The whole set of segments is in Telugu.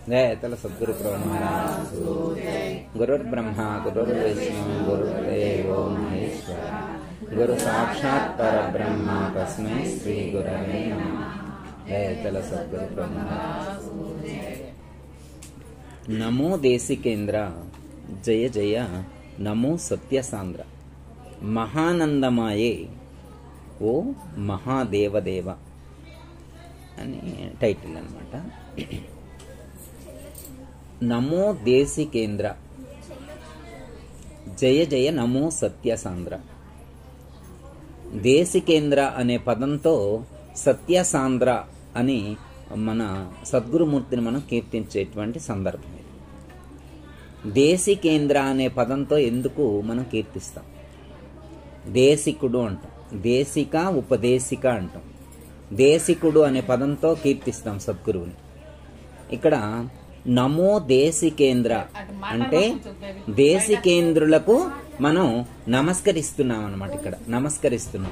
జయతల సద్గురు మహారాజ్ గురుర్ బ్రహ్మ గురుర్ విష్ణు గురుదేవో మహేశ్వర గురు సాక్షాత్ పరబ్రహ్మ తస్మై శ్రీ గురవే నమః జయతల సద్గురు మహారాజ్ నమో దేశికేంద్ర జయ జయ నమో సత్యసాంద్ర మహానందమాయే ఓ మహాదేవదేవ అని టైటిల్ అనమాట నమో దేశికేంద్ర జయ జయ నమో సత్యసాంద్ర దేశికేంద్ర అనే పదంతో సత్యసాంద్ర అని మన సద్గురుమూర్తిని మనం కీర్తించేటువంటి సందర్భం ఇది దేశికేంద్ర అనే పదంతో ఎందుకు మనం కీర్తిస్తాం దేశికుడు అంటాం దేశిక ఉపదేశిక అంటాం దేశికుడు అనే పదంతో కీర్తిస్తాం సద్గురువుని ఇక్కడ నమో దేశికేంద్ర అంటే దేశికేంద్రులకు మనం నమస్కరిస్తున్నాం అన్నమాట ఇక్కడ నమస్కరిస్తున్నాం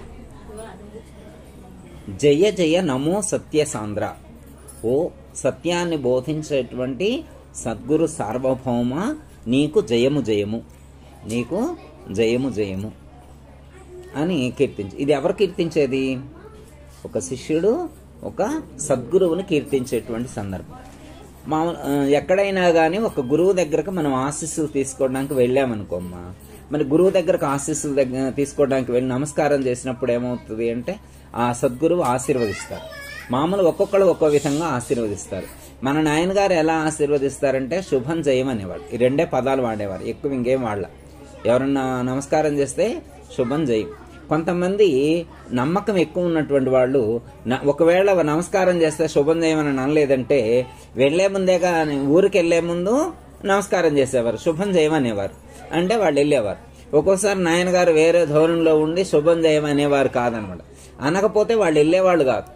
జయ జయ నమో సత్యసాంద్ర ఓ సత్యాన్ని బోధించేటువంటి సద్గురు సార్వభౌమ నీకు జయము జయము నీకు జయము జయము అని కీర్తించు ఇది ఎవరు కీర్తించేది ఒక శిష్యుడు ఒక సద్గురువుని కీర్తించేటువంటి సందర్భం మామూలు ఆ, ఎక్కడైనా కానీ ఒక గురువు దగ్గరకు మనం ఆశీస్సులు తీసుకోవడానికి వెళ్ళామనుకోమ్మా మరి గురువు దగ్గరకు ఆశీస్సులు దగ్గర తీసుకోవడానికి వెళ్ళి నమస్కారం చేసినప్పుడు ఏమవుతుంది అంటే ఆ సద్గురువు ఆశీర్వదిస్తారు మామూలు ఒక్కొక్కరు ఒక్కో విధంగా ఆశీర్వదిస్తారు మన నాయనగారు ఎలా ఆశీర్వదిస్తారంటే శుభం జయం అనేవాడు ఈ రెండే పదాలు వాడేవారు ఎక్కువ ఇంకేం వాడల ఎవరన్నా నమస్కారం చేస్తే శుభం జయం కొంతమంది నమ్మకం ఎక్కువ ఉన్నటువంటి వాళ్ళు న- ఒకవేళ నమస్కారం చేస్తే శుభం చేయమని అనలేదంటే వెళ్లే ముందేగా ఊరికి వెళ్లే ముందు నమస్కారం చేసేవారు శుభం చేయమనేవారు అంటే వాళ్ళు వెళ్ళేవారు ఒక్కోసారి నాయనగారు వేరే ధోరణిలో ఉండి శుభం చేయమనేవారు కాదనమాట అనకపోతే వాళ్ళు వెళ్ళేవాళ్ళు కాదు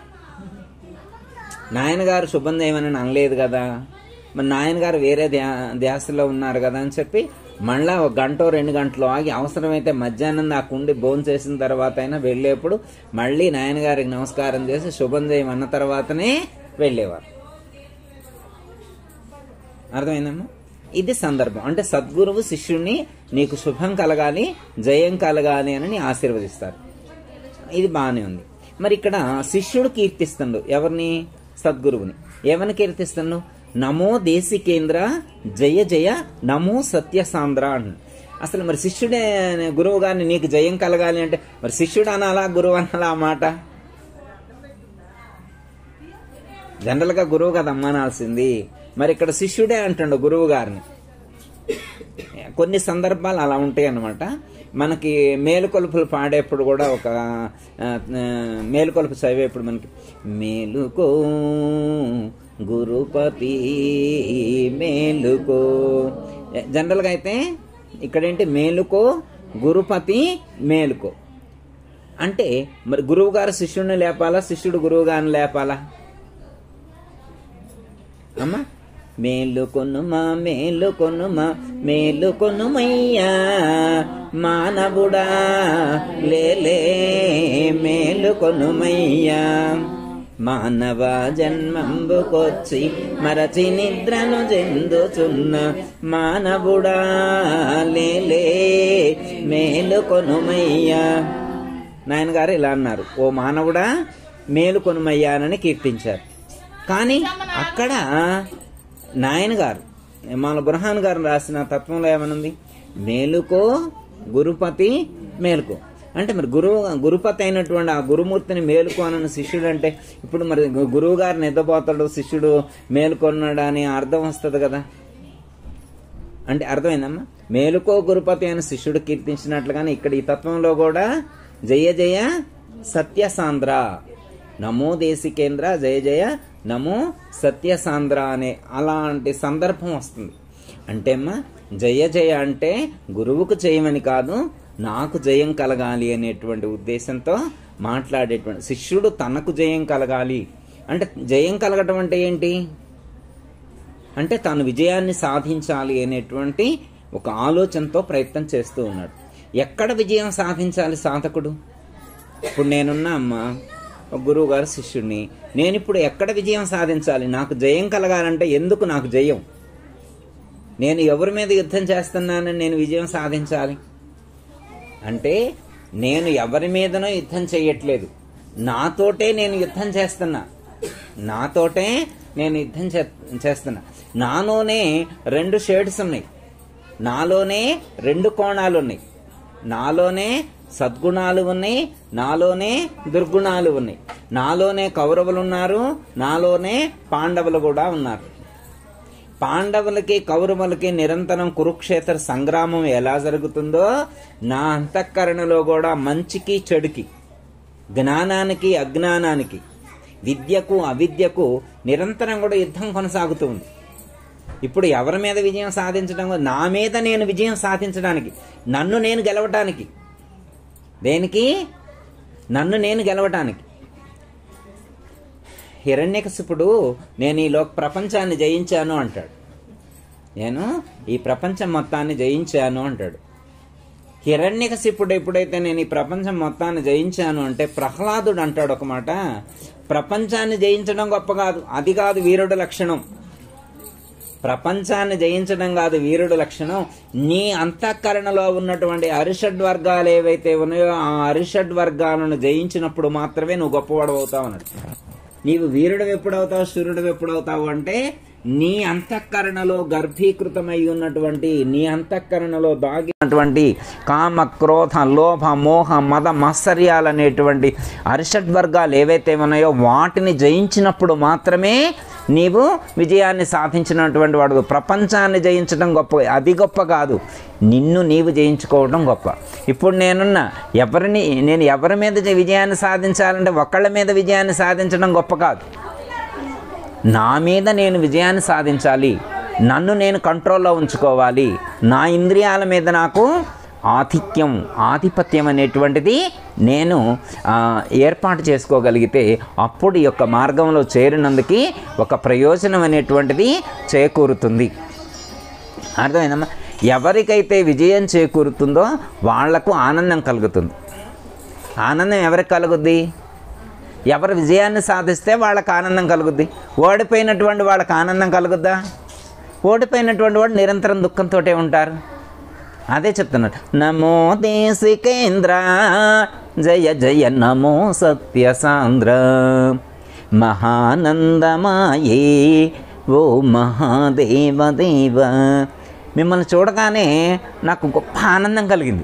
నాయనగారు శుభం చేయమని అనలేదు కదా మరి నాయనగారు వేరే ధ్యా ధ్యాసలో ఉన్నారు కదా అని చెప్పి మళ్ళా ఒక గంట రెండు గంటలు ఆగి అవసరమైతే మధ్యాహ్నం దాకా ఉండి భోజనం చేసిన తర్వాత అయినా వెళ్ళేప్పుడు మళ్ళీ నాయనగారికి నమస్కారం చేసి శుభం చేయమన్న తర్వాతనే వెళ్ళేవారు అర్థమైందమ్మా ఇది సందర్భం అంటే సద్గురువు శిష్యుణ్ణి నీకు శుభం కలగాలి జయం కలగాలి అని ఆశీర్వదిస్తారు ఇది బాగానే ఉంది మరి ఇక్కడ శిష్యుడు కీర్తిస్తుండు ఎవరిని సద్గురువుని ఏమని కీర్తిస్తుండు నమో దేశికేంద్ర జయ జయ నమో సత్యసాంద్ర అని అసలు మరి శిష్యుడే గురువు గారిని నీకు జయం కలగాలి అంటే మరి శిష్యుడు అనాలా గురువు అనాలా ఆ మాట జనరల్ గా గురువు కదా అమ్మానాల్సింది మరి ఇక్కడ శిష్యుడే అంటుండు గురువు గారిని కొన్ని సందర్భాలు అలా ఉంటాయి అన్నమాట మనకి మేలుకొలుపులు పాడేప్పుడు కూడా ఒక ఆ, ఆ, మేలుకొలుపు చదివేప్పుడు మనకి మేలుకో గురుపతి మేలుకో జనరల్గా అయితే ఇక్కడేంటి మేలుకో గురుపతి మేలుకో అంటే మరి గురువు గారు శిష్యుడిని లేపాలా శిష్యుడు గురువు గారిని లేపాలా అమ్మా మేలుకొనుమా మేలుకొనుమా మేలుకొనుమయ్యా మానవుడా లేలే మేలుకొనుమయ్యా మానవ జన్మంబుకొచ్చి మరచి నిద్రను చెందుచున్న మానవుడా లేలే మేలుకొనుమయ్యా నాయనగారు ఇలా అన్నారు ఓ మానవుడా మేలుకొనుమయ్యానని కీర్తించారు కానీ అక్కడ నాయన గారు మన బుర్హాన్ గారు రాసిన తత్వంలో ఏమనుంది మేలుకో గురుపతి మేలుకో అంటే మరి గురువు గురుపతి అయినటువంటి ఆ గురుమూర్తిని మేలుకో అని శిష్యుడు అంటే ఇప్పుడు మరి గు- గురువు గారు నిద్రపోతాడు శిష్యుడు మేలుకొన్నాడు అని అర్థం వస్తుంది కదా అంటే అర్థమైందమ్మా మేలుకో గురుపతి అని శిష్యుడు కీర్తించినట్లుగానే ఇక్కడ ఈ తత్వంలో కూడా జయ జయ సత్యసాంద్ర నమో దేశికేంద్ర జయ జయ నమో సత్యసాంద్ర అనే అలాంటి సందర్భం వస్తుంది అంటే అమ్మా జయ జయ అంటే గురువుకు జయమని కాదు నాకు జయం కలగాలి అనేటువంటి ఉద్దేశంతో మాట్లాడేటువంటి శిష్యుడు తనకు జయం కలగాలి అంటే జయం కలగటం అంటే ఏంటి అంటే తాను విజయాన్ని సాధించాలి అనేటువంటి ఒక ఆలోచనతో ప్రయత్నం చేస్తూ ఉన్నాడు ఎక్కడ విజయం సాధించాలి సాధకుడు ఇప్పుడు నేనున్నా అమ్మా ఒక గురువు గారు శిష్యుడిని నేను ఇప్పుడు ఎక్కడ విజయం సాధించాలి నాకు జయం కలగాలంటే ఎందుకు నాకు జయం నేను ఎవరి మీద యుద్ధం చేస్తున్నానని నేను విజయం సాధించాలి అంటే నేను ఎవరి మీదనో యుద్ధం చేయట్లేదు నాతోటే నేను యుద్ధం చేస్తున్నా నాతోటే నేను యుద్ధం చే- చేస్తున్నా నాలోనే రెండు షేడ్స్ ఉన్నాయి నాలోనే రెండు కోణాలు ఉన్నాయి నాలోనే సద్గుణాలు ఉన్నాయి నాలోనే దుర్గుణాలు ఉన్నాయి నాలోనే కౌరవులు ఉన్నారు నాలోనే పాండవులు కూడా ఉన్నారు పాండవులకి కౌరవులకి నిరంతరం కురుక్షేత్ర సంగ్రామం ఎలా జరుగుతుందో నా అంతఃకరణలో కూడా మంచికి చెడుకి జ్ఞానానికి అజ్ఞానానికి విద్యకు అవిద్యకు నిరంతరం కూడా యుద్ధం కొనసాగుతూ ఉంది ఇప్పుడు ఎవరి మీద విజయం సాధించడం కాదు, నా మీద నేను విజయం సాధించడానికి నన్ను నేను గెలవటానికి దేనికి నన్ను నేను గెలవటానికి హిరణ్యకశిపుడు నేను ఈ లోక ప్రపంచాన్ని జయించాను అంటాడు నేను ఈ ప్రపంచం మొత్తాన్ని జయించాను అంటాడు హిరణ్యకశిపుడు ఎప్పుడైతే నేను ఈ ప్రపంచం మొత్తాన్ని జయించాను అంటే ప్రహ్లాదుడు అంటాడు ఒక మాట ప్రపంచాన్ని జయించడం గొప్ప కాదు అది కాదు వీరుడు లక్షణం ప్రపంచాన్ని జయించడం కాదు వీరుడు లక్షణం నీ అంతఃకరణలో ఉన్నటువంటి అరిషడ్ వర్గాలు ఏవైతే ఉన్నాయో ఆ అరిషడ్ వర్గాలను జయించినప్పుడు మాత్రమే నువ్వు గొప్పవాడు అవుతావు అన్నట్టు నీవు వీరుడు ఎప్పుడవుతావు సూర్యుడు ఎప్పుడవుతావు అంటే నీ అంతఃకరణలో గర్భీకృతమై ఉన్నటువంటి నీ అంతఃకరణలో దాగినటువంటి కామ క్రోధ లోభ మోహ మద మత్సర్యాలు అనేటువంటి అరిషడ్ వర్గాలు ఏవైతే ఉన్నాయో వాటిని జయించినప్పుడు మాత్రమే నీవు విజయాన్ని సాధించినటువంటి వాడు ప్రపంచాన్ని జయించడం గొప్ప అది గొప్ప కాదు నిన్ను నీవు జయించుకోవడం గొప్ప ఇప్పుడు నేనున్న ఎవరిని నేను ఎవరి మీద జ- విజయాన్ని సాధించాలంటే ఒకళ్ళ మీద విజయాన్ని సాధించడం గొప్ప కాదు నా మీద నేను విజయాన్ని సాధించాలి నన్ను నేను కంట్రోల్లో ఉంచుకోవాలి నా ఇంద్రియాల మీద నాకు ఆధిక్యం ఆధిపత్యం అనేటువంటిది నేను ఆ, ఏర్పాటు చేసుకోగలిగితే అప్పుడు ఈ యొక్క మార్గంలో చేరినందుకు ఒక ప్రయోజనం అనేటువంటిది చేకూరుతుంది అర్థమైందమ్మా ఎవరికైతే విజయం చేకూరుతుందో వాళ్లకు ఆనందం కలుగుతుంది ఆనందం ఎవరికి కలుగుద్ది ఎవరు విజయాన్ని సాధిస్తే వాళ్ళకి ఆనందం కలుగుద్ది ఓడిపోయినటువంటి వాళ్ళకి ఆనందం కలుగుద్దా ఓడిపోయినటువంటి వాడు నిరంతరం దుఃఖంతో ఉంటారు అదే చెప్తున్నాడు నమో దేశికేంద్ర జయ జయ నమో సత్యసాంద్ర మహానందమాయే ఓ మహాదేవ దేవ మిమ్మల్ని చూడగానే నాకు గొప్ప ఆనందం కలిగింది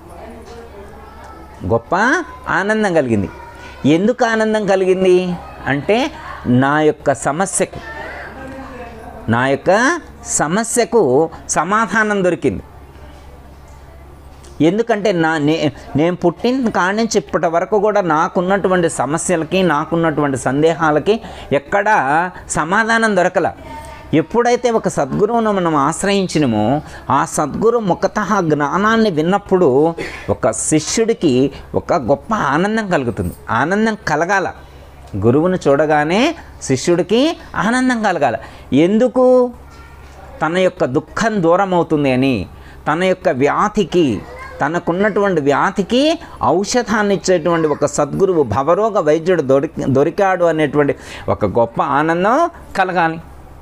గొప్ప ఆనందం కలిగింది ఎందుకు ఆనందం కలిగింది అంటే నా యొక్క సమస్యకు నా యొక్క సమస్యకు సమాధానం దొరికింది ఎందుకంటే నా నే నేను పుట్టిన కాడి నుంచి ఇప్పటి వరకు కూడా నాకున్నటువంటి సమస్యలకి నాకున్నటువంటి సందేహాలకి ఎక్కడా సమాధానం దొరకల ఎప్పుడైతే ఒక సద్గురువును మనం ఆశ్రయించినమో ఆ సద్గురు ముఖత జ్ఞానాన్ని విన్నప్పుడు ఒక శిష్యుడికి ఒక గొప్ప ఆనందం కలుగుతుంది ఆనందం కలగాల గురువుని చూడగానే శిష్యుడికి ఆనందం కలగాల ఎందుకు తన యొక్క దుఃఖం దూరం అవుతుంది అని తన యొక్క వ్యాధికి తనకున్నటువంటి వ్యాధికి ఔషధాన్ని ఇచ్చేటువంటి ఒక సద్గురువు భవరోగ వైద్యుడు దొరికి దొరికాడు అనేటువంటి ఒక గొప్ప ఆనందం కలగాలి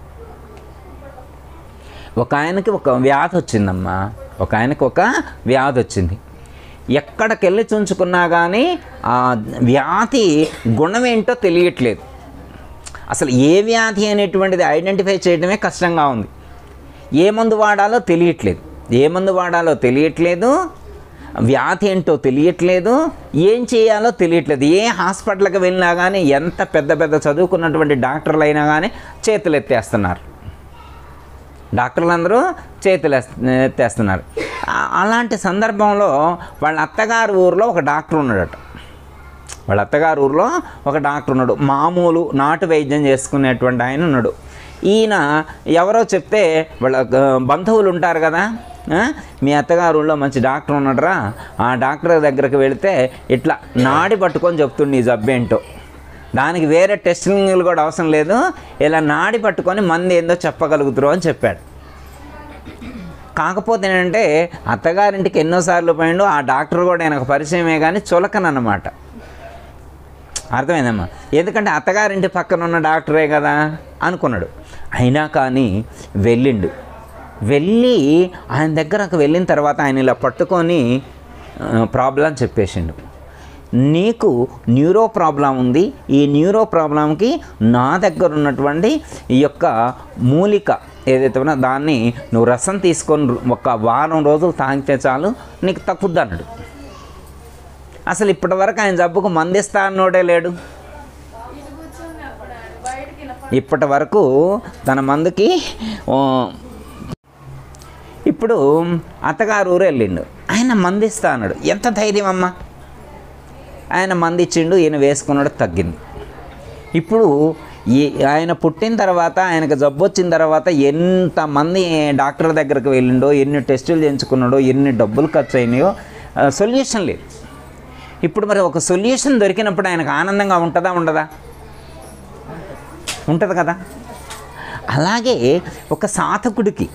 ఒక ఆయనకి ఒక వ్యాధి వచ్చిందమ్మా ఒక ఆయనకి ఒక వ్యాధి వచ్చింది ఎక్కడికెళ్ళి చుంచుకున్నా కానీ ఆ వ్యాధి గుణం ఏంటో తెలియట్లేదు అసలు ఏ వ్యాధి అనేటువంటిది ఐడెంటిఫై చేయడమే కష్టంగా ఉంది ఏ మందు వాడాలో తెలియట్లేదు ఏ మందు వాడాలో తెలియట్లేదు వ్యాధి ఏంటో తెలియట్లేదు ఏం చేయాలో తెలియట్లేదు ఏ హాస్పిటల్కి వెళ్ళినా కానీ ఎంత పెద్ద పెద్ద చదువుకున్నటువంటి డాక్టర్లు అయినా కానీ చేతులు ఎత్తేస్తున్నారు డాక్టర్లు అందరూ చేతులు ఎస్- ఎత్తేస్తున్నారు ఆ- అలాంటి సందర్భంలో వాళ్ళ అత్తగారు ఊరిలో ఒక డాక్టర్ ఉన్నాడట వాళ్ళ అత్తగారు ఊరిలో ఒక డాక్టర్ ఉన్నాడు మామూలు నాటు వైద్యం చేసుకునేటువంటి ఆయన ఉన్నాడు ఈయన ఎవరో చెప్తే వాళ్ళ ఆ, బంధువులు ఉంటారు కదా ఆ, మీ అత్తగారు ఊళ్ళో మంచి డాక్టర్ ఉన్నాడురా ఆ డాక్టర్ దగ్గరికి వెళితే ఇట్లా నాడి పట్టుకొని చెప్తుండే ఈ జబ్బేంటో దానికి వేరే టెస్టింగ్లు కూడా అవసరం లేదు ఇలా నాడి పట్టుకొని మంది ఏందో చెప్పగలుగుతారు అని చెప్పాడు కాకపోతే ఏంటంటే అత్తగారింటికి ఎన్నోసార్లు పోయిండు ఆ డాక్టర్ కూడా ఆయనకు పరిచయమే కానీ చులకనన్నమాట అర్థమైందమ్మా ఎందుకంటే అత్తగారింటి పక్కన ఉన్న డాక్టరే కదా అనుకున్నాడు అయినా కానీ వెళ్ళిండు వెళ్ళి ఆయన దగ్గరకు వెళ్ళిన తర్వాత ఆయన ఇలా పట్టుకొని ప్రాబ్లం చెప్పేసిండు నీకు న్యూరో ప్రాబ్లం ఉంది ఈ న్యూరో ప్రాబ్లంకి నా దగ్గర ఉన్నటువంటి ఈ యొక్క మూలిక ఏదైతే ఉన్నా దాన్ని నువ్వు రసం తీసుకొని ఒక వారం రోజులు తాగితే చాలు నీకు తక్కుద్ది అన్నాడు అసలు ఇప్పటి వరకు ఆయన జబ్బుకు మందిస్తా అన్నోడే లేడు ఇప్పటి వరకు తన మందుకి ఓ, ఇప్పుడు అత్తగారు ఊరు వెళ్ళిండు ఆయన మందిస్తా అన్నాడు ఎంత ధైర్యం అమ్మా ఆయన మందిచ్చిండు ఈయన వేసుకున్నాడు తగ్గింది ఇప్పుడు ఈ ఆయన పుట్టిన తర్వాత ఆయనకు జబ్బు వచ్చిన తర్వాత ఎంతమంది డాక్టర్ దగ్గరికి వెళ్ళిండో ఎన్ని టెస్టులు చేయించుకున్నాడో ఎన్ని డబ్బులు ఖర్చు అయినాయో సొల్యూషన్ లేదు ఇప్పుడు మరి ఒక సొల్యూషన్ దొరికినప్పుడు ఆయనకు ఆనందంగా ఉంటుందా ఉండదా ఉంటుంది కదా అలాగే ఒక సాధకుడికి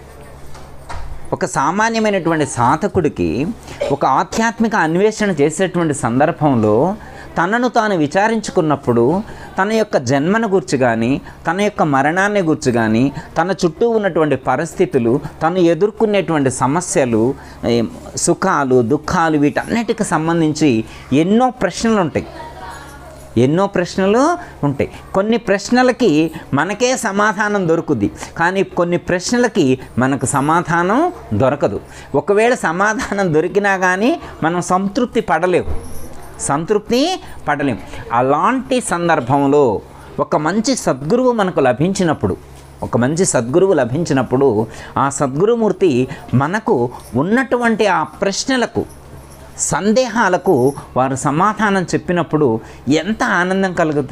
ఒక సామాన్యమైనటువంటి సాధకుడికి ఒక ఆధ్యాత్మిక అన్వేషణ చేసేటువంటి సందర్భంలో తనను తాను విచారించుకున్నప్పుడు తన యొక్క జన్మను గురించి కానీ తన యొక్క మరణాన్ని గురించి కానీ తన చుట్టూ ఉన్నటువంటి పరిస్థితులు తను ఎదుర్కొనేటువంటి సమస్యలు ఏ, సుఖాలు దుఃఖాలు వీటన్నిటికి సంబంధించి ఎన్నో ప్రశ్నలు ఉంటాయి ఎన్నో ప్రశ్నలు ఉంటాయి కొన్ని ప్రశ్నలకి మనకే సమాధానం దొరుకుద్ది కానీ కొన్ని ప్రశ్నలకి మనకు సమాధానం దొరకదు ఒకవేళ సమాధానం దొరికినా కానీ మనం సంతృప్తి పడలేము సంతృప్తి పడలేం అలాంటి సందర్భంలో ఒక మంచి సద్గురువు మనకు లభించినప్పుడు ఒక మంచి సద్గురువు లభించినప్పుడు ఆ సద్గురుమూర్తి మనకు ఉన్నటువంటి ఆ ప్రశ్నలకు సందేహాలకు వారు సమాధానం చెప్పినప్పుడు ఎంత ఆనందం కలుగుద్ది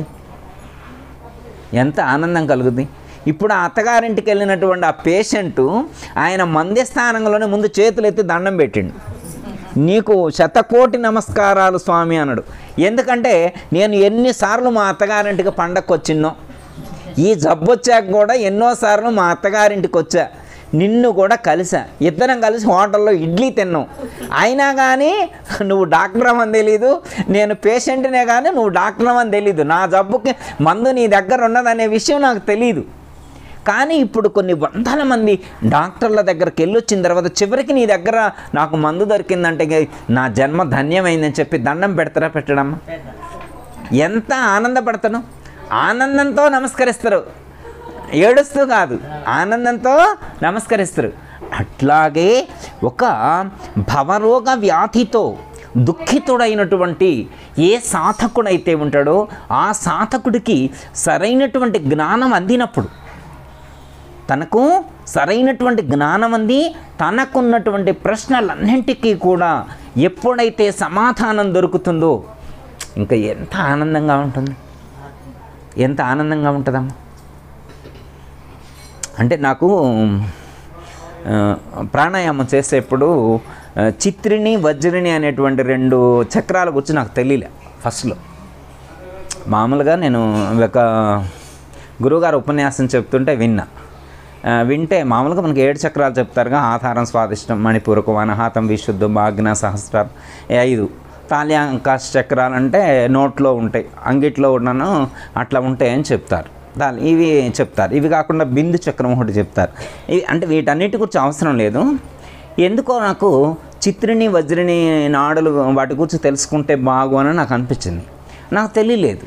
ఎంత ఆనందం కలుగుద్ది ఇప్పుడు ఆ అత్తగారింటికి వెళ్ళినటువంటి ఆ పేషెంటు ఆయన మంద్యస్థానంలోనే ముందు చేతులు ఎత్తి దండం పెట్టిండు నీకు శతకోటి నమస్కారాలు స్వామి అన్నాడు ఎందుకంటే నేను ఎన్నిసార్లు మా అత్తగారింటికి పండగకు వచ్చిన్నో ఈ జబ్బు వచ్చాక కూడా ఎన్నోసార్లు మా అత్తగారింటికి వచ్చా నిన్ను కూడా కలిసా ఇద్దరం కలిసి హోటల్లో ఇడ్లీ తిన్నాం అయినా కానీ నువ్వు డాక్టర్ అని తెలీదు నేను పేషెంట్నే కానీ నువ్వు డాక్టర్ అని తెలీదు నా జబ్బుకి మందు నీ దగ్గర ఉన్నదనే విషయం నాకు తెలియదు కానీ ఇప్పుడు కొన్ని వందల మంది డాక్టర్ల దగ్గరికి వెళ్ళొచ్చిన తర్వాత చివరికి నీ దగ్గర నాకు మందు దొరికిందంటే ఇక నా జన్మ ధన్యమైందని చెప్పి దండం పెడతారా పెట్టడమ్మా ఎంత ఆనందపడతాను ఆనందంతో నమస్కరిస్తారు ఏడుస్తూ కాదు ఆనందంతో నమస్కరిస్తారు అట్లాగే ఒక భవరోగ వ్యాధితో దుఃఖితుడైనటువంటి ఏ సాధకుడైతే ఉంటాడో ఆ సాధకుడికి సరైనటువంటి జ్ఞానం అందినప్పుడు తనకు సరైనటువంటి జ్ఞానం అంది తనకున్నటువంటి ప్రశ్నలన్నింటికీ కూడా ఎప్పుడైతే సమాధానం దొరుకుతుందో ఇంకా ఎంత ఆనందంగా ఉంటుంది ఎంత ఆనందంగా ఉంటుందమ్మా అంటే నాకు ఆ, ప్రాణాయామం చేసేప్పుడు ఆ, చిత్రిని వజ్రిని అనేటువంటి రెండు చక్రాల గురించి నాకు తెలియలే ఫస్ట్లో మామూలుగా నేను ఒక గురువుగారు ఉపన్యాసం చెప్తుంటే విన్నా ఆ, వింటే మామూలుగా మనకి ఏడు చక్రాలు చెప్తారుగా ఆధారం స్వాదిష్టం మణిపూరకం అనాహతం విశుద్ధం ఆజ్ఞ సహస్రాలు ఈ ఐదు తాల్యాంకాశ చక్రాలు అంటే నోట్లో ఉంటాయి అంగిట్లో ఉన్నాను అట్లా ఉంటాయని చెప్తారు దాని ఇవి చెప్తారు ఇవి కాకుండా బిందు చక్రం ఒకటి చెప్తారు ఇవి అంటే వీటన్నిటి గురించి అవసరం లేదు ఎందుకో నాకు చిత్రిని వజ్రిని నాడులు వాటి గురించి తెలుసుకుంటే బాగు అని నాకు అనిపించింది నాకు తెలియలేదు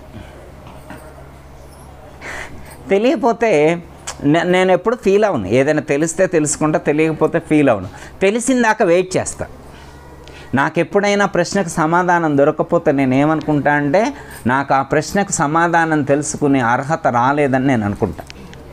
తెలియకపోతే నే- నేను ఎప్పుడు ఫీల్ అవును ఏదైనా తెలిస్తే తెలుసుకుంటా తెలియకపోతే ఫీల్ అవును తెలిసిందాక వెయిట్ చేస్తా నాకు ఎప్పుడైనా ప్రశ్నకు సమాధానం దొరకకపోతే నేను ఏమనుకుంటా అంటే నాకు ఆ ప్రశ్నకు సమాధానం తెలుసుకునే అర్హత రాలేదని నేను అనుకుంటా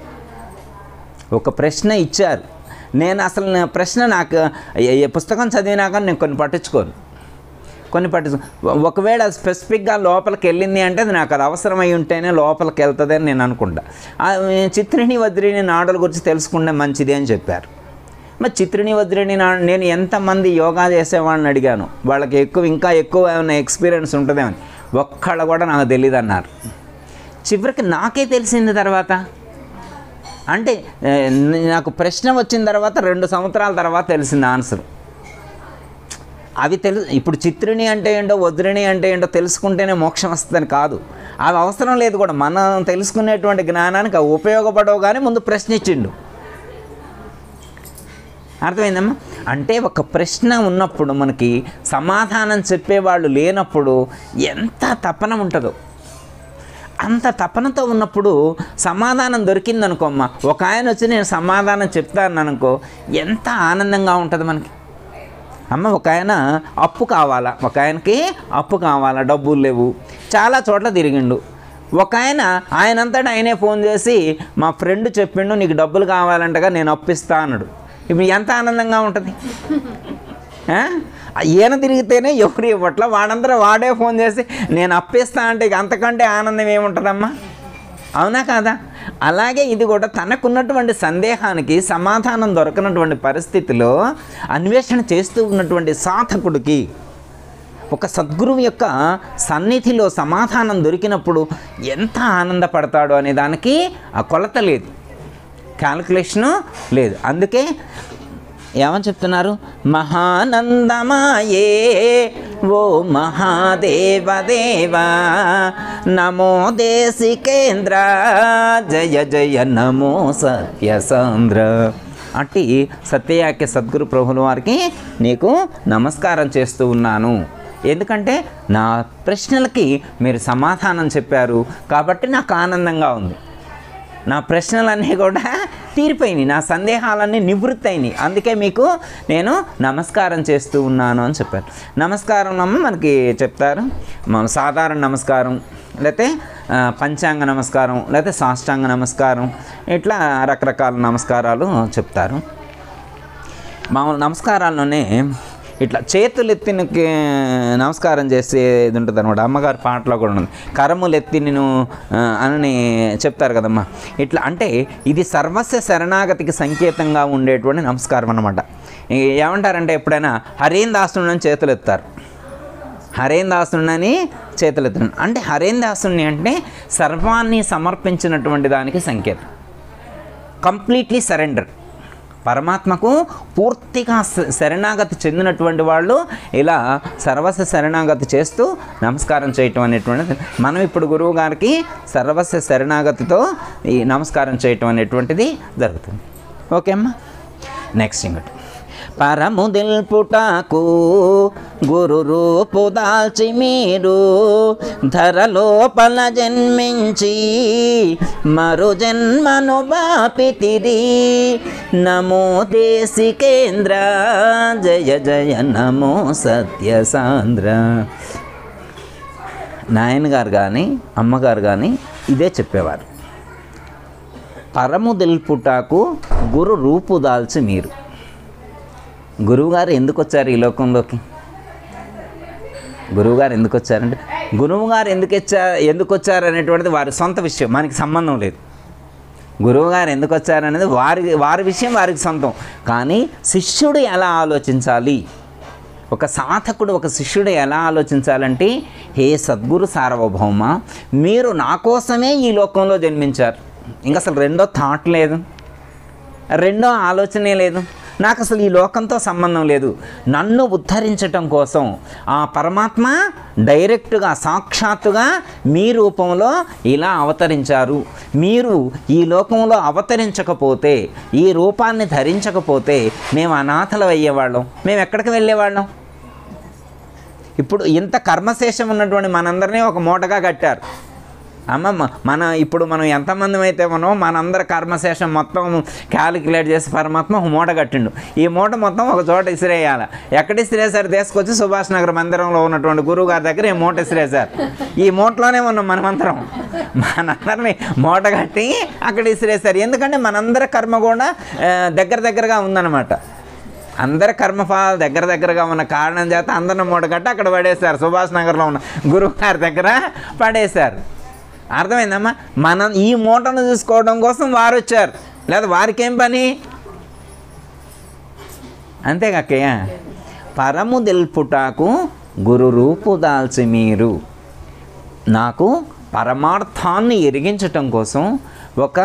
ఒక ప్రశ్న ఇచ్చారు నేను అసలు నా ప్రశ్న నాకు ఏ- ఏ పుస్తకం చదివినాక నేను కొన్ని పట్టించుకోను కొన్ని పట్టించు ఒకవేళ స్పెసిఫిక్గా లోపలికి వెళ్ళింది అంటే అది నాకు అది అవసరమై ఉంటేనే లోపలికి వెళ్తుంది అని నేను అనుకుంటా ఆ చిత్రిని వజ్రిని నాడుల గురించి తెలుసుకుంటే మంచిది అని చెప్పారు మరి చిత్రిని వజ్రిని నా నేను ఎంతమంది యోగా చేసేవాడిని అడిగాను వాళ్ళకి ఎక్కువ ఇంకా ఎక్కువ ఏమైనా ఎక్స్పీరియన్స్ ఉంటుందేమని ఒక్కళ్ళ కూడా నాకు తెలియదు అన్నారు చివరికి నాకే తెలిసింది తర్వాత అంటే ఏ, నాకు ప్రశ్న వచ్చిన తర్వాత రెండు సంవత్సరాల తర్వాత తెలిసింది ఆన్సర్ అవి తెలు ఇప్పుడు చిత్రుని అంటే ఏంటో వజ్రుని అంటే ఏంటో తెలుసుకుంటేనే మోక్షం వస్తుందని కాదు అవి అవసరం లేదు కూడా మనం తెలుసుకునేటువంటి జ్ఞానానికి అవి ఉపయోగపడవు కానీ ముందు ప్రశ్నించిండు అర్థమైందమ్మా అంటే ఒక ప్రశ్న ఉన్నప్పుడు మనకి సమాధానం చెప్పేవాళ్ళు లేనప్పుడు ఎంత తపన ఉంటుందో అంత తపనతో ఉన్నప్పుడు సమాధానం దొరికిందనుకోమ్మ ఒక ఆయన వచ్చి నేను సమాధానం చెప్తాను అనుకో ఎంత ఆనందంగా ఉంటుంది మనకి అమ్మ ఒక ఆయన అప్పు కావాలా ఒక ఆయనకి అప్పు కావాలా డబ్బులు లేవు చాలా చోట్ల తిరిగిండు ఒక ఆయన ఆయనంతటా ఆయనే ఫోన్ చేసి మా ఫ్రెండ్ చెప్పిండు నీకు డబ్బులు కావాలంటగా నేను అప్పిస్తా అన్నాడు ఇప్పుడు ఎంత ఆనందంగా ఉంటుంది ఆ? ఈయన తిరిగితేనే ఎవరు ఇవ్వట్ల వాడందరూ వాడే ఫోన్ చేసి నేను అప్పిస్తా అంటే ఇక అంతకంటే ఆనందం ఏముంటుందమ్మా అవునా కాదా అలాగే ఇది కూడా తనకున్నటువంటి సందేహానికి సమాధానం దొరకనటువంటి పరిస్థితిలో అన్వేషణ చేస్తూ ఉన్నటువంటి సాధకుడికి ఒక సద్గురువు యొక్క సన్నిధిలో సమాధానం దొరికినప్పుడు ఎంత ఆనందపడతాడు అనే దానికి ఆ కొలత లేదు క్యాల్కులేషను లేదు అందుకే ఏమని చెప్తున్నారు మహానందమాయే ఓ మహాదేవదేవా నమో దేశికేంద్ర జయ జయ నమో సత్యసాంద్ర అట్టి సత్యయాఖ్య సద్గురు ప్రభుల వారికి నీకు నమస్కారం చేస్తూ ఉన్నాను ఎందుకంటే నా ప్రశ్నలకి మీరు సమాధానం చెప్పారు కాబట్టి నాకు ఆనందంగా ఉంది నా ప్రశ్నలన్నీ కూడా తీరిపోయినాయి నా సందేహాలన్నీ నివృత్తి అయినాయి అందుకే మీకు నేను నమస్కారం చేస్తూ ఉన్నాను అని చెప్పారు నమస్కారం అమ్మ మనకి చెప్తారు మన సాధారణ నమస్కారం లేకపోతే ఆ, పంచాంగ నమస్కారం లేకపోతే సాష్టాంగ నమస్కారం ఇట్లా రకరకాల నమస్కారాలు చెప్తారు మామూలు నమస్కారాల్లోనే ఇట్లా చేతులు ఎత్తిన నమస్కారం చేసేది ఉంటుంది అనమాట అమ్మగారి పాటలో కూడా ఉంది కరములు ఎత్తి నేను ఆ, అని చెప్తారు కదమ్మా ఇట్లా అంటే ఇది సర్వస్వ శరణాగతికి సంకేతంగా ఉండేటువంటి నమస్కారం అనమాట ఏమంటారంటే ఎప్పుడైనా హరేం దాసుని చేతులు ఎత్తారు హరేం దాసుని చేతులు ఎత్తడం అంటే హరేం దాసుని అంటే సర్వాన్ని సమర్పించినటువంటి దానికి సంకేతం కంప్లీట్లీ సరెండర్ పరమాత్మకు పూర్తిగా శ- శరణాగతి చెందినటువంటి వాళ్ళు ఇలా సర్వస్వ శరణాగతి చేస్తూ నమస్కారం చేయటం అనేటువంటిది మనం ఇప్పుడు గురువు గారికి సర్వస్వ శరణాగతితో ఈ నమస్కారం చేయటం అనేటువంటిది జరుగుతుంది ఓకే అమ్మా నెక్స్ట్ ఇంకటి పరము దిల్పుటకు గురు రూపు దాల్చి మీరు ధరలోపల జన్మించి మరు జన్మను బాపితిరి నమో దేశికేంద్ర జయ జయ నమో సత్యసాంద్ర నాయనగారు కానీ అమ్మగారు కానీ ఇదే చెప్పేవారు పరము దిల్పుటాకు గురు రూపు దాల్చి మీరు గురువుగారు ఎందుకు వచ్చారు ఈ లోకంలోకి గురువుగారు ఎందుకు వచ్చారంటే గురువుగారు ఎందుకు వచ్చారు ఎందుకు వచ్చారు అనేటువంటిది వారి సొంత విషయం మనకి సంబంధం లేదు గురువుగారు ఎందుకు వచ్చారనేది వారి వారి విషయం వారికి సొంతం కానీ శిష్యుడు ఎలా ఆలోచించాలి ఒక సాధకుడు ఒక శిష్యుడు ఎలా ఆలోచించాలంటే హే సద్గురు సార్వభౌమ మీరు నా కోసమే ఈ లోకంలో జన్మించారు ఇంకా అసలు రెండో థాట్ లేదు రెండో ఆలోచనే లేదు నాకు అసలు ఈ లోకంతో సంబంధం లేదు నన్ను ఉద్ధరించటం కోసం ఆ పరమాత్మ డైరెక్ట్గా సాక్షాత్తుగా మీ రూపంలో ఇలా అవతరించారు మీరు ఈ లోకంలో అవతరించకపోతే ఈ రూపాన్ని ధరించకపోతే మేము అనాథలు అయ్యేవాళ్ళం మేము ఎక్కడికి వెళ్ళేవాళ్ళం ఇప్పుడు ఇంత కర్మశేషం ఉన్నటువంటి మనందరినీ ఒక మూటగా కట్టారు అమ్మమ్మ మన ఇప్పుడు మనం ఎంతమంది అయితే మనో మనందరి కర్మశేషం మొత్తం క్యాలిక్యులేట్ చేసి పరమాత్మ ఒక మూట కట్టిండు ఈ మూట మొత్తం ఒక చోట ఇసిరేయాలి ఎక్కడ ఇసిరేసారు తీసుకొచ్చి సుభాష్ నగర్ మందిరంలో ఉన్నటువంటి గురువు గారి దగ్గర ఈ మూట ఇసిరేశారు ఈ మూటలోనే ఉన్నాం మనమందరం మనందరినీ మూట కట్టి అక్కడ ఇసిరేశారు ఎందుకంటే మనందరి కర్మ కూడా ఆ, దగ్గర దగ్గరగా ఉందన్నమాట అందరి కర్మఫలాలు దగ్గర దగ్గరగా ఉన్న కారణం చేత అందరిని మూటగట్టి అక్కడ పడేశారు సుభాష్ నగర్లో ఉన్న గురువు గారి దగ్గర పడేశారు అర్థమైందమ్మా మనం ఈ మూటను చూసుకోవడం కోసం వారు వచ్చారు లేదా వారికి ఏం పని అంతేకాకయ్య పరము దిల్పుటాకు గురు రూపు దాల్చి మీరు నాకు పరమార్థాన్ని ఎరిగించటం కోసం ఒక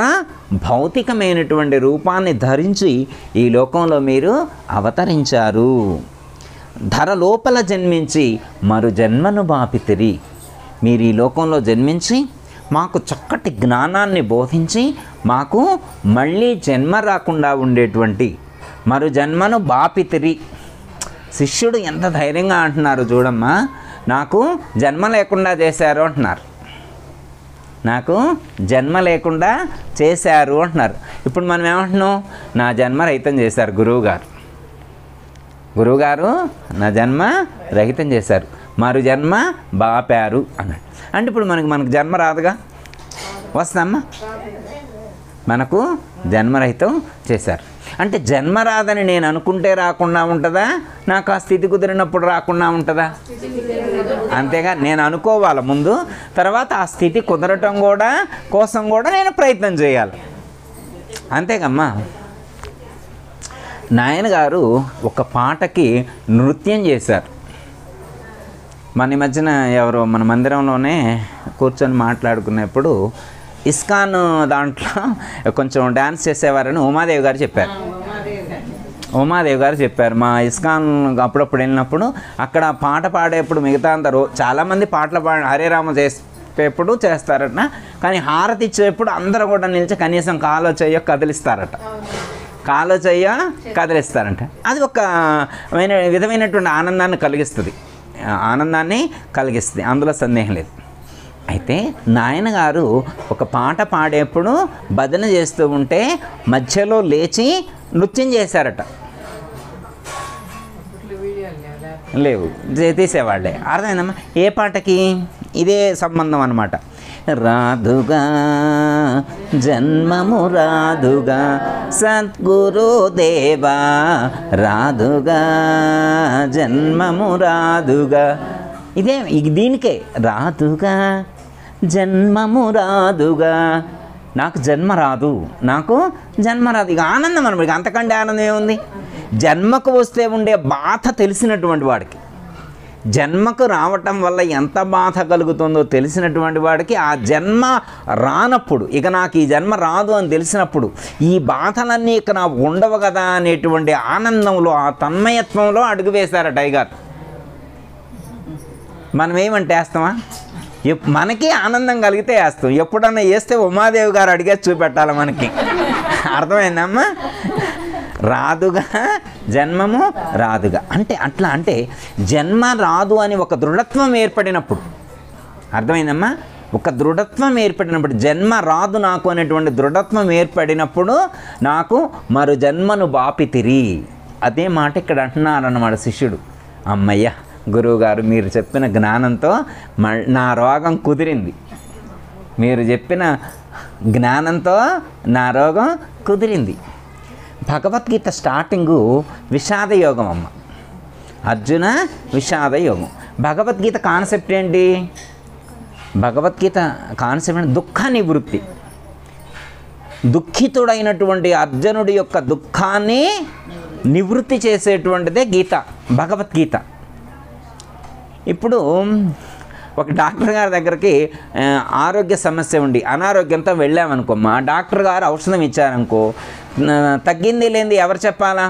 భౌతికమైనటువంటి రూపాన్ని ధరించి ఈ లోకంలో మీరు అవతరించారు ధర లోపల జన్మించి మరు జన్మను బాపితిరి మీరు ఈ లోకంలో జన్మించి మాకు చక్కటి జ్ఞానాన్ని బోధించి మాకు మళ్ళీ జన్మ రాకుండా ఉండేటువంటి మరు జన్మను బాపితిరి శిష్యుడు ఎంత ధైర్యంగా అంటున్నారు చూడమ్మా నాకు జన్మ లేకుండా చేశారు అంటున్నారు నాకు జన్మ లేకుండా చేశారు అంటున్నారు ఇప్పుడు మనం ఏమంటున్నాం నా జన్మ రహితం చేశారు గురువు గారు గురువుగారు నా జన్మ రహితం చేశారు మరు జన్మ బాపారు అన్నాడు అంటే ఇప్పుడు మనకి మనకు జన్మ రాదుగా వస్తుందమ్మా మనకు జన్మరహితం చేశారు అంటే జన్మ రాదని నేను అనుకుంటే రాకుండా ఉంటుందా నాకు ఆ స్థితి కుదిరినప్పుడు రాకుండా ఉంటుందా అంతేగా నేను అనుకోవాలి ముందు తర్వాత ఆ స్థితి కుదరటం కూడా కోసం కూడా నేను ప్రయత్నం చేయాలి అంతేగమ్మా నాయన గారు ఒక పాటకి నృత్యం చేశారు మన ఈ మధ్యన ఎవరు మన మందిరంలోనే కూర్చొని మాట్లాడుకున్నప్పుడు ఇస్కాన్ దాంట్లో కొంచెం డ్యాన్స్ చేసేవారని ఉమాదేవి గారు చెప్పారు ఉమాదేవి గారు చెప్పారు మా ఇస్కాన్ అప్పుడప్పుడు వెళ్ళినప్పుడు అక్కడ పాట పాడేప్పుడు మిగతా అందరూ చాలామంది పాటలు పాడ హరే రామ చేసేటప్పుడు చేస్తారట కానీ హారతి ఇచ్చేటప్పుడు అందరూ కూడా నిలిచి కనీసం కాలో చెయ్యో కదిలిస్తారట కాలో చెయ్య కదిలిస్తారంట అది ఒక విధమైన- విధమైనటువంటి ఆనందాన్ని కలిగిస్తుంది ఆ ఆనందాన్ని కలిగిస్తుంది అందులో సందేహం లేదు అయితే నాయన గారు ఒక పాట పాడేప్పుడు భజన చేస్తూ ఉంటే మధ్యలో లేచి నృత్యం చేశారట లేవు జే- తీసేవాళ్ళే అర్థమైందమ్మా ఏ పాటకి ఇదే సంబంధం అన్నమాట రాదుగా జన్మము రాదుగా సద్గురుదేవా రాదుగా జన్మము రాదుగా ఇదే ఇది దీనికే రాదుగా జన్మము రాదుగా నాకు జన్మ రాదు నాకు జన్మ రాదు ఇక ఆనందం అనమాట ఇక అంతకంటే ఆనందం ఏముంది జన్మకు వస్తే ఉండే బాధ తెలిసినటువంటి వాడికి జన్మకు రావటం వల్ల ఎంత బాధ కలుగుతుందో తెలిసినటువంటి వాడికి ఆ జన్మ రానప్పుడు ఇక నాకు ఈ జన్మ రాదు అని తెలిసినప్పుడు ఈ బాధలన్నీ ఇక నాకు ఉండవు కదా అనేటువంటి ఆనందంలో ఆ తన్మయత్వంలో అడుగు వేశారు టైగర్ మనం ఏమంటే వేస్తామా ఎప్- మనకి ఆనందం కలిగితే వేస్తాం ఎప్పుడన్నా వేస్తే ఉమాదేవి గారు అడిగేసి చూపెట్టాలి మనకి అర్థమైందమ్మా రాదుగా జన్మము రాదుగా అంటే అట్లా అంటే జన్మ రాదు అని ఒక దృఢత్వం ఏర్పడినప్పుడు అర్థమైందమ్మా ఒక దృఢత్వం ఏర్పడినప్పుడు జన్మ రాదు నాకు అనేటువంటి దృఢత్వం ఏర్పడినప్పుడు నాకు మరు జన్మను బాపితిరి అదే మాట ఇక్కడ అంటున్నారన్నమాట శిష్యుడు అమ్మయ్య గురువుగారు మీరు చెప్పిన జ్ఞానంతో మ- నా రోగం కుదిరింది మీరు చెప్పిన జ్ఞానంతో నా రోగం కుదిరింది భగవద్గీత స్టార్టింగు విషాద యోగం అమ్మ అర్జున విషాద యోగం భగవద్గీత కాన్సెప్ట్ ఏంటి భగవద్గీత కాన్సెప్ట్ అంటే దుఃఖ నివృత్తి దుఃఖితుడైనటువంటి అర్జునుడి యొక్క దుఃఖాన్ని నివృత్తి చేసేటువంటిదే గీత భగవద్గీత ఇప్పుడు ఒక డాక్టర్ గారి దగ్గరికి ఆ, ఆరోగ్య సమస్య ఉండి అనారోగ్యంతో వెళ్ళామనుకో మా డాక్టర్ గారు ఔషధం ఇచ్చారనుకో ఆ, తగ్గింది లేనిది ఎవరు చెప్పాలా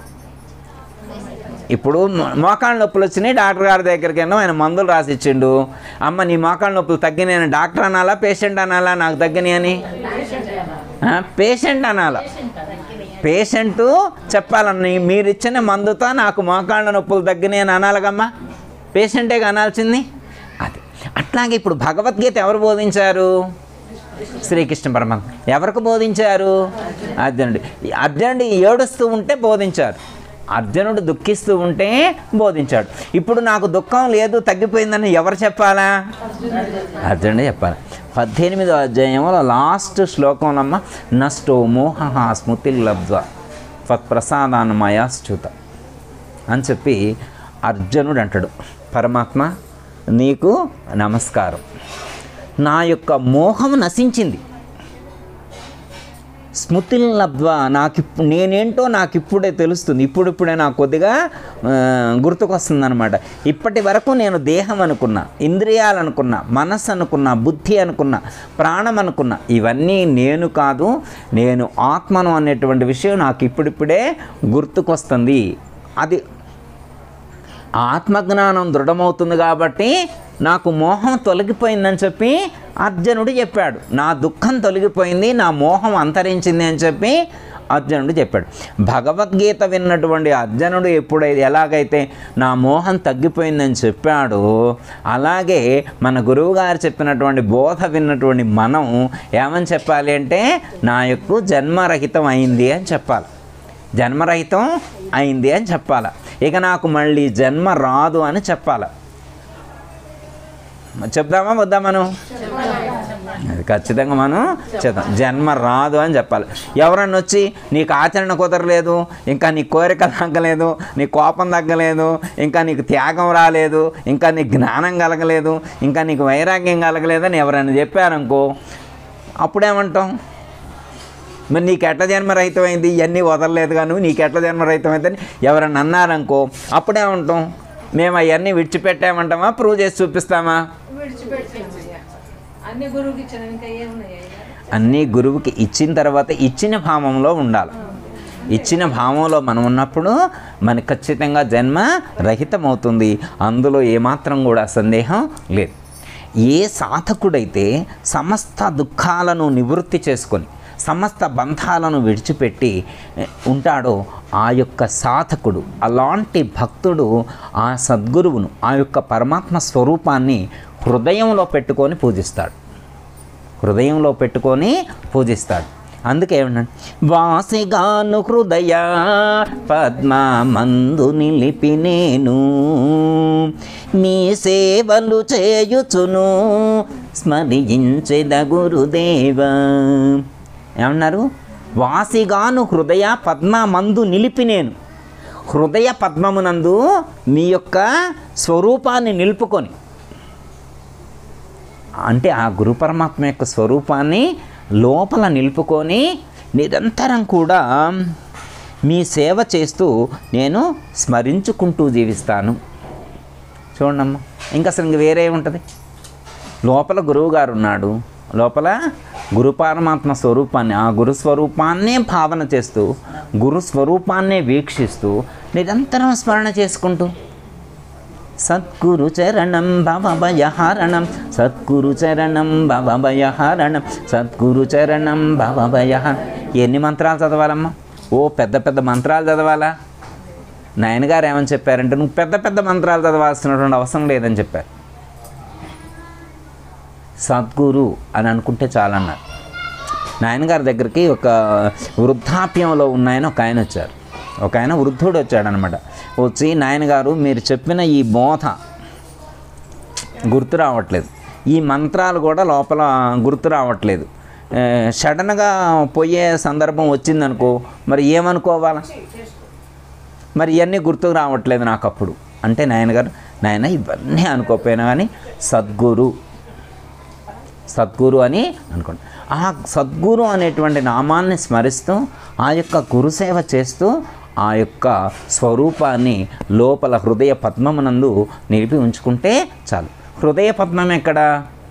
ఇప్పుడు మో- మోకాళ్ళ నొప్పులు వచ్చినాయి డాక్టర్ గారి దగ్గరికి వెళ్ళాం ఆయన మందులు రాసి ఇచ్చిండు అమ్మ నీ మోకాళ్ళ నొప్పులు తగ్గినాయని డాక్టర్ అనాలా పేషెంట్ అనాలా నాకు తగ్గినాయి అని పేషెంట్ అనాలా పేషెంట్ చెప్పాలని మీరు ఇచ్చిన మందుతో నాకు మోకాళ్ళ నొప్పులు తగ్గినాయి అని అనాలగమ్మా పేషెంటే అనాల్సింది అది అట్లాగే ఇప్పుడు భగవద్గీత ఎవరు బోధించారు శ్రీకృష్ణ పరమాత్మ ఎవరికి బోధించారు అర్జునుడు అర్జునుడు ఏడుస్తూ ఉంటే బోధించారు అర్జునుడు దుఃఖిస్తూ ఉంటే బోధించాడు ఇప్పుడు నాకు దుఃఖం లేదు తగ్గిపోయిందని ఎవరు చెప్పాలా అర్జునుడే చెప్పాలి పద్దెనిమిదో అధ్యాయంలో లాస్ట్ శ్లోకంలో నష్టో మోహ స్మృతి లబ్ధ్వ తత్ప్రసాదాన్మయాశ్చుత అని చెప్పి అర్జునుడు అంటాడు పరమాత్మ నీకు నమస్కారం నా యొక్క మోహం నశించింది స్మృతిని లబ్ధ్వా నాకు ఇప్పు- నేనేంటో నాకు ఇప్పుడే తెలుస్తుంది ఇప్పుడిప్పుడే నాకు కొద్దిగా ఆ, గుర్తుకొస్తుంది అనమాట ఇప్పటి వరకు నేను దేహం అనుకున్నా ఇంద్రియాలు అనుకున్నా మనస్సు అనుకున్నా బుద్ధి అనుకున్నా ప్రాణం అనుకున్నా ఇవన్నీ నేను కాదు నేను ఆత్మను అనేటువంటి విషయం నాకు ఇప్పుడిప్పుడే గుర్తుకొస్తుంది అది ఆత్మజ్ఞానం దృఢమవుతుంది కాబట్టి నాకు మోహం తొలగిపోయిందని చెప్పి అర్జునుడు చెప్పాడు నా దుఃఖం తొలగిపోయింది నా మోహం అంతరించింది అని చెప్పి అర్జునుడు చెప్పాడు భగవద్గీత విన్నటువంటి అర్జునుడు ఎప్పుడైతే ఎలాగైతే నా మోహం తగ్గిపోయిందని చెప్పాడో అలాగే మన గురువుగారు చెప్పినటువంటి బోధ విన్నటువంటి మనం ఏమని చెప్పాలి అంటే నా యొక్క జన్మరహితం అయింది అని చెప్పాలి జన్మరహితం అయింది అని చెప్పాలి ఇక నాకు మళ్ళీ జన్మ రాదు అని చెప్పాలి చెప్దామా వద్దా మనం అది ఖచ్చితంగా మనం చేద్దాం జన్మ రాదు అని చెప్పాలి ఎవరన్నా వచ్చి నీకు ఆచరణ కుదరలేదు ఇంకా నీ కోరిక తగ్గలేదు నీ కోపం తగ్గలేదు ఇంకా నీకు త్యాగం రాలేదు ఇంకా నీకు జ్ఞానం కలగలేదు ఇంకా నీకు వైరాగ్యం కలగలేదని ఎవరైనా చెప్పారనుకో అప్పుడేమంటాం మరి నీకు ఎట్ల జన్మరహితం అయింది ఇవన్నీ వదలలేదు కానీ నీకు ఎట్ల జన్మరహితం అయిందని ఎవరన్నా అన్నారనుకో అప్పుడేమంటాం మేము అవన్నీ విడిచిపెట్టామంటామా ప్రూవ్ చేసి చూపిస్తామా విడిచిపెట్టామయ్యా అన్ని గురువుకి ఇచ్చాను ఇంకా ఏమున్నాయి అన్నీ గురువుకి ఇచ్చిన తర్వాత ఇచ్చిన భావంలో ఉండాలి ఇచ్చిన భావంలో మనం ఉన్నప్పుడు మనకి ఖచ్చితంగా జన్మ రహితమవుతుంది అందులో ఏమాత్రం కూడా సందేహం లేదు ఏ సాధకుడైతే సమస్త దుఃఖాలను నివృత్తి చేసుకొని సమస్త బంధాలను విడిచిపెట్టి ఏ, ఉంటాడో ఆ యొక్క సాధకుడు అలాంటి భక్తుడు ఆ సద్గురువును ఆ యొక్క పరమాత్మ స్వరూపాన్ని హృదయంలో పెట్టుకొని పూజిస్తాడు హృదయంలో పెట్టుకొని పూజిస్తాడు అందుకే ఏమన్నాడు వాసిగాను హృదయ పద్మమందు నిలిపి నేను మీ సేవలు చేయుచును స్మరించెద గురుదేవ ఏమన్నారు వాసిగాను హృదయ పద్మమందు నిలిపి నేను హృదయ పద్మమునందు మీ యొక్క స్వరూపాన్ని నిలుపుకొని అంటే ఆ గురు పరమాత్మ యొక్క స్వరూపాన్ని లోపల నిలుపుకొని నిరంతరం కూడా మీ సేవ చేస్తూ నేను స్మరించుకుంటూ జీవిస్తాను చూడమ్మా ఇంకా అసలు ఇంక వేరే ఉంటుంది లోపల గురువు గారు ఉన్నాడు లోపల గురు పరమాత్మ స్వరూపాన్ని ఆ గురు స్వరూపాన్నే భావన చేస్తూ గురు స్వరూపాన్నే వీక్షిస్తూ నిరంతరం స్మరణ చేసుకుంటూ సద్గురు చరణం భవభయహరణం సద్గురు చరణం భవభయహరణం సద్గురు చరణం భవభయ ఎన్ని మంత్రాలు చదవాలమ్మా ఓ పెద్ద పెద్ద మంత్రాలు చదవాలా నాయనగారు ఏమని చెప్పారంటే నువ్వు పెద్ద పెద్ద మంత్రాలు చదవాల్సినటువంటి అవసరం లేదని చెప్పారు సద్గురు అని అనుకుంటే చాలన్నారు నాయనగారి దగ్గరికి ఒక వృద్ధాప్యంలో ఉన్నాయని ఒక ఆయన వచ్చారు ఒక ఆయన వృద్ధుడు వచ్చాడనమాట వచ్చి నాయనగారు మీరు చెప్పిన ఈ బోధ గుర్తు రావట్లేదు ఈ మంత్రాలు కూడా లోపల గుర్తు రావట్లేదు ఏ, సడన్గా పోయే సందర్భం వచ్చిందనుకో మరి ఏమనుకోవాలా మరి ఇవన్నీ గుర్తుకు రావట్లేదు నాకు అప్పుడు అంటే నాయనగారు నాయన ఇవన్నీ అనుకోకపోయినా కానీ సద్గురు సద్గురు అని అనుకోండి ఆ సద్గురు అనేటువంటి నామాన్ని స్మరిస్తూ ఆ యొక్క గురుసేవ చేస్తూ ఆ యొక్క స్వరూపాన్ని లోపల హృదయ పద్మమునందు నిలిపి ఉంచుకుంటే చాలు హృదయ పద్మం ఎక్కడ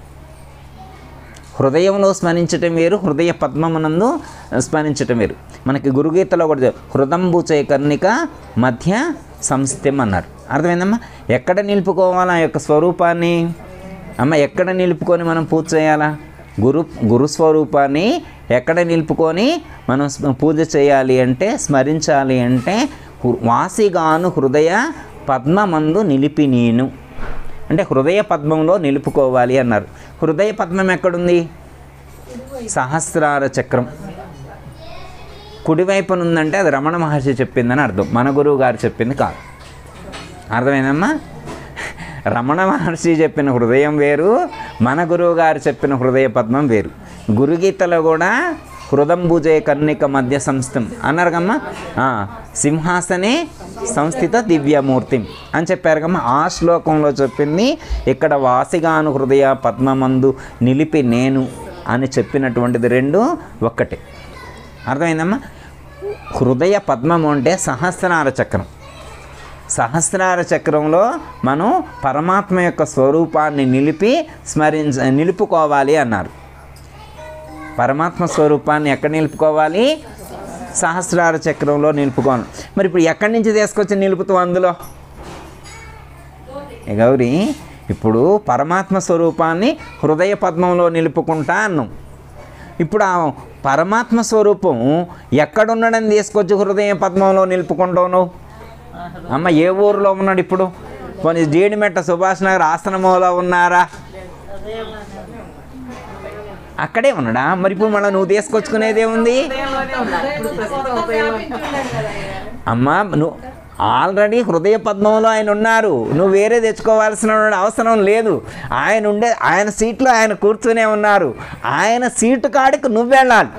హృదయంలో స్మరించటం వేరు హృదయ పద్మమునందు స్మరించటం వేరు మనకి గురుగీతలో కూడా చెప్- హృదంబు కర్ణిక మధ్య సంస్థం అన్నారు అర్థమైందమ్మా ఎక్కడ నిలుపుకోవాలి ఆ యొక్క స్వరూపాన్ని అమ్మ ఎక్కడ నిలుపుకొని మనం పూజ చేయాలా గురు గురు స్వరూపాన్ని ఎక్కడ నిలుపుకొని మనం స్మ- పూజ చేయాలి అంటే స్మరించాలి అంటే హృ- వాసిగాను హృదయ పద్మమందు నిలిపి నేను అంటే హృదయ పద్మంలో నిలుపుకోవాలి అన్నారు హృదయ పద్మం ఎక్కడుంది సహస్రార చక్రం కుడివైపున ఉందంటే అది రమణ మహర్షి చెప్పిందని అర్థం మన గురువు గారు చెప్పింది కాదు అర్థమైందమ్మా రమణ మహర్షి చెప్పిన హృదయం వేరు మన గురువు గారు చెప్పిన హృదయ పద్మం వేరు గురుగీతలో కూడా హృదంబుజే కర్ణిక మధ్య సంస్థం అన్నారు కమ్మా ఆ, సింహాసనే సంస్థిత దివ్యమూర్తి అని చెప్పారు కమ్మా ఆ శ్లోకంలో చెప్పింది ఇక్కడ వాసిగాను హృదయ పద్మమందు నిలిపి నేను అని చెప్పినటువంటిది రెండు ఒక్కటే అర్థమైందమ్మా హృదయ పద్మము అంటే సహస్రార చక్రం సహస్రార చక్రంలో మనం పరమాత్మ యొక్క స్వరూపాన్ని నిలిపి స్మరించ నిలుపుకోవాలి అన్నారు పరమాత్మ స్వరూపాన్ని ఎక్కడ నిలుపుకోవాలి సహస్రార చక్రంలో నిలుపుకోవాలి మరి ఇప్పుడు ఎక్కడి నుంచి తీసుకొచ్చి నిలుపుతాం అందులో ఏ గౌరీ ఇప్పుడు పరమాత్మ స్వరూపాన్ని హృదయ పద్మంలో నిలుపుకుంటా అన్నాం ఇప్పుడు ఆ పరమాత్మ స్వరూపం ఎక్కడున్నాడని తీసుకొచ్చి హృదయ పద్మంలో నిలుపుకుంటావు నువ్వు అమ్మ ఏ ఊరిలో ఉన్నాడు ఇప్పుడు కొన్ని జీడిమెట్ట సుభాష్ నగర్ ఆశ్రమంలో ఉన్నారా అక్కడే ఉన్నాడా మరి ఇప్పుడు మళ్ళీ నువ్వు తీసుకొచ్చుకునేది ఏముంది ఇప్పుడు ప్రస్తుతం ఉపయోగం అమ్మ నువ్వు ఆల్రెడీ హృదయ పద్మంలో ఆయన ఉన్నారు నువ్వు వేరే తెచ్చుకోవాల్సిన అవసరం లేదు ఆయన ఉండే ఆయన సీట్లో ఆయన కూర్చునే ఉన్నారు ఆయన సీటు కాడికి నువ్వు వెళ్ళాలి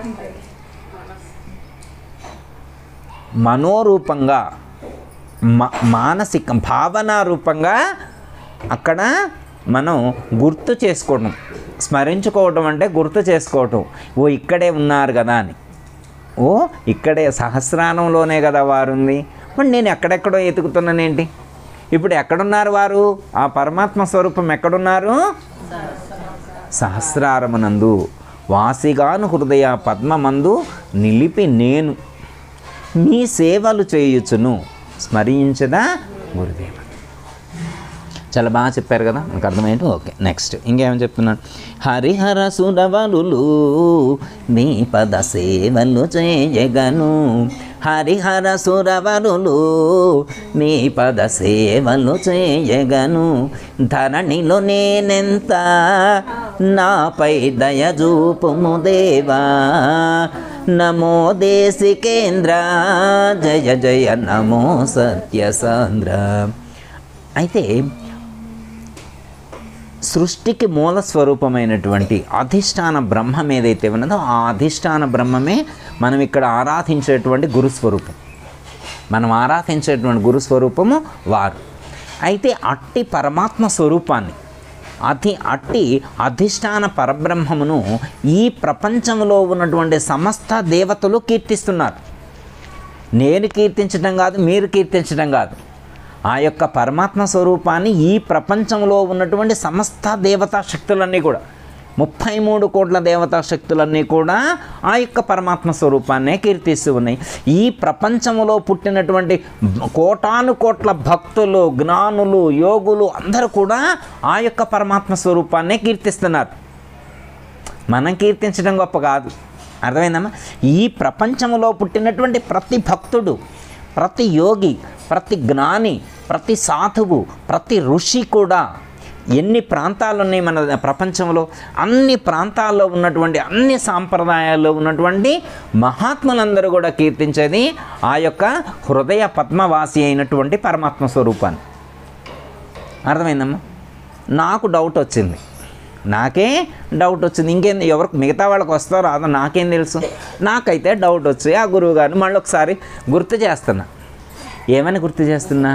మనోరూపంగా మా మానసిక భావన రూపంగా అక్కడ మనం గుర్తు చేసుకోవడం స్మరించుకోవడం అంటే గుర్తు చేసుకోవటం ఓ ఇక్కడే ఉన్నారు కదా అని ఓ ఇక్కడే సహస్రానంలోనే కదా వారుంది మరి నేను ఎక్కడెక్కడో ఎతుకుతున్నానేంటి ఇప్పుడు ఎక్కడున్నారు వారు ఆ పరమాత్మ స్వరూపం ఎక్కడున్నారు సహస్రారమునందు వాసిగాను హృదయ పద్మమందు నిలిపి నేను మీ సేవలు చేయుచును స్మరించదా గురుదేవ చాలా బాగా చెప్పారు కదా మనకు అర్థమైంది ఓకే నెక్స్ట్ ఇంకేమని చెప్తున్నాను హరిహర సురవరులు నీ పద సేవలు చేయగను హరిహర సురవరులు నీ పద సేవలు చేయగను ధరణిలో నేనెంత నాపై దయజూపుము దేవా నమో దేశికేంద్ర జయ జయ నమో సత్యసాంద్ర అయితే సృష్టికి మూల స్వరూపమైనటువంటి అధిష్టాన బ్రహ్మం ఏదైతే ఉన్నదో ఆ అధిష్టాన బ్రహ్మమే మనం ఇక్కడ ఆరాధించేటువంటి గురుస్వరూపం మనం ఆరాధించేటువంటి గురుస్వరూపము వారు అయితే అట్టి పరమాత్మ స్వరూపాన్ని అతి అట్టి అధిష్టాన పరబ్రహ్మమును ఈ ప్రపంచంలో ఉన్నటువంటి సమస్త దేవతలు కీర్తిస్తున్నారు నేను కీర్తించడం కాదు మీరు కీర్తించడం కాదు ఆ యొక్క పరమాత్మ స్వరూపాన్ని ఈ ప్రపంచంలో ఉన్నటువంటి సమస్త దేవతా శక్తులన్నీ కూడా ముప్పై మూడు కోట్ల దేవతా శక్తులన్నీ కూడా ఆ యొక్క పరమాత్మ స్వరూపాన్నే కీర్తిస్తూ ఉన్నాయి ఈ ప్రపంచంలో పుట్టినటువంటి కోటాను కోట్ల భక్తులు జ్ఞానులు యోగులు అందరూ కూడా ఆ యొక్క పరమాత్మ స్వరూపాన్నే కీర్తిస్తున్నారు మనం కీర్తించడం గొప్ప కాదు అర్థమైందమ్మా ఈ ప్రపంచంలో పుట్టినటువంటి ప్రతి భక్తుడు ప్రతి యోగి ప్రతి జ్ఞాని ప్రతి సాధువు ప్రతి ఋషి కూడా ఎన్ని ప్రాంతాలు ఉన్నాయి మన ప్రపంచంలో అన్ని ప్రాంతాల్లో ఉన్నటువంటి అన్ని సాంప్రదాయాల్లో ఉన్నటువంటి మహాత్ములందరూ కూడా కీర్తించేది ఆ యొక్క హృదయ పద్మవాసి అయినటువంటి పరమాత్మ స్వరూపాన్ని అర్థమైందమ్మా నాకు డౌట్ వచ్చింది నాకే డౌట్ వచ్చింది ఇంకేం ఎవరికి మిగతా వాళ్ళకి వస్తారో రాదో నాకేం తెలుసు నాకైతే డౌట్ వచ్చి ఆ గురువు గారిని మళ్ళీ ఒకసారి గుర్తు చేస్తున్నా ఏమని గుర్తు చేస్తున్నా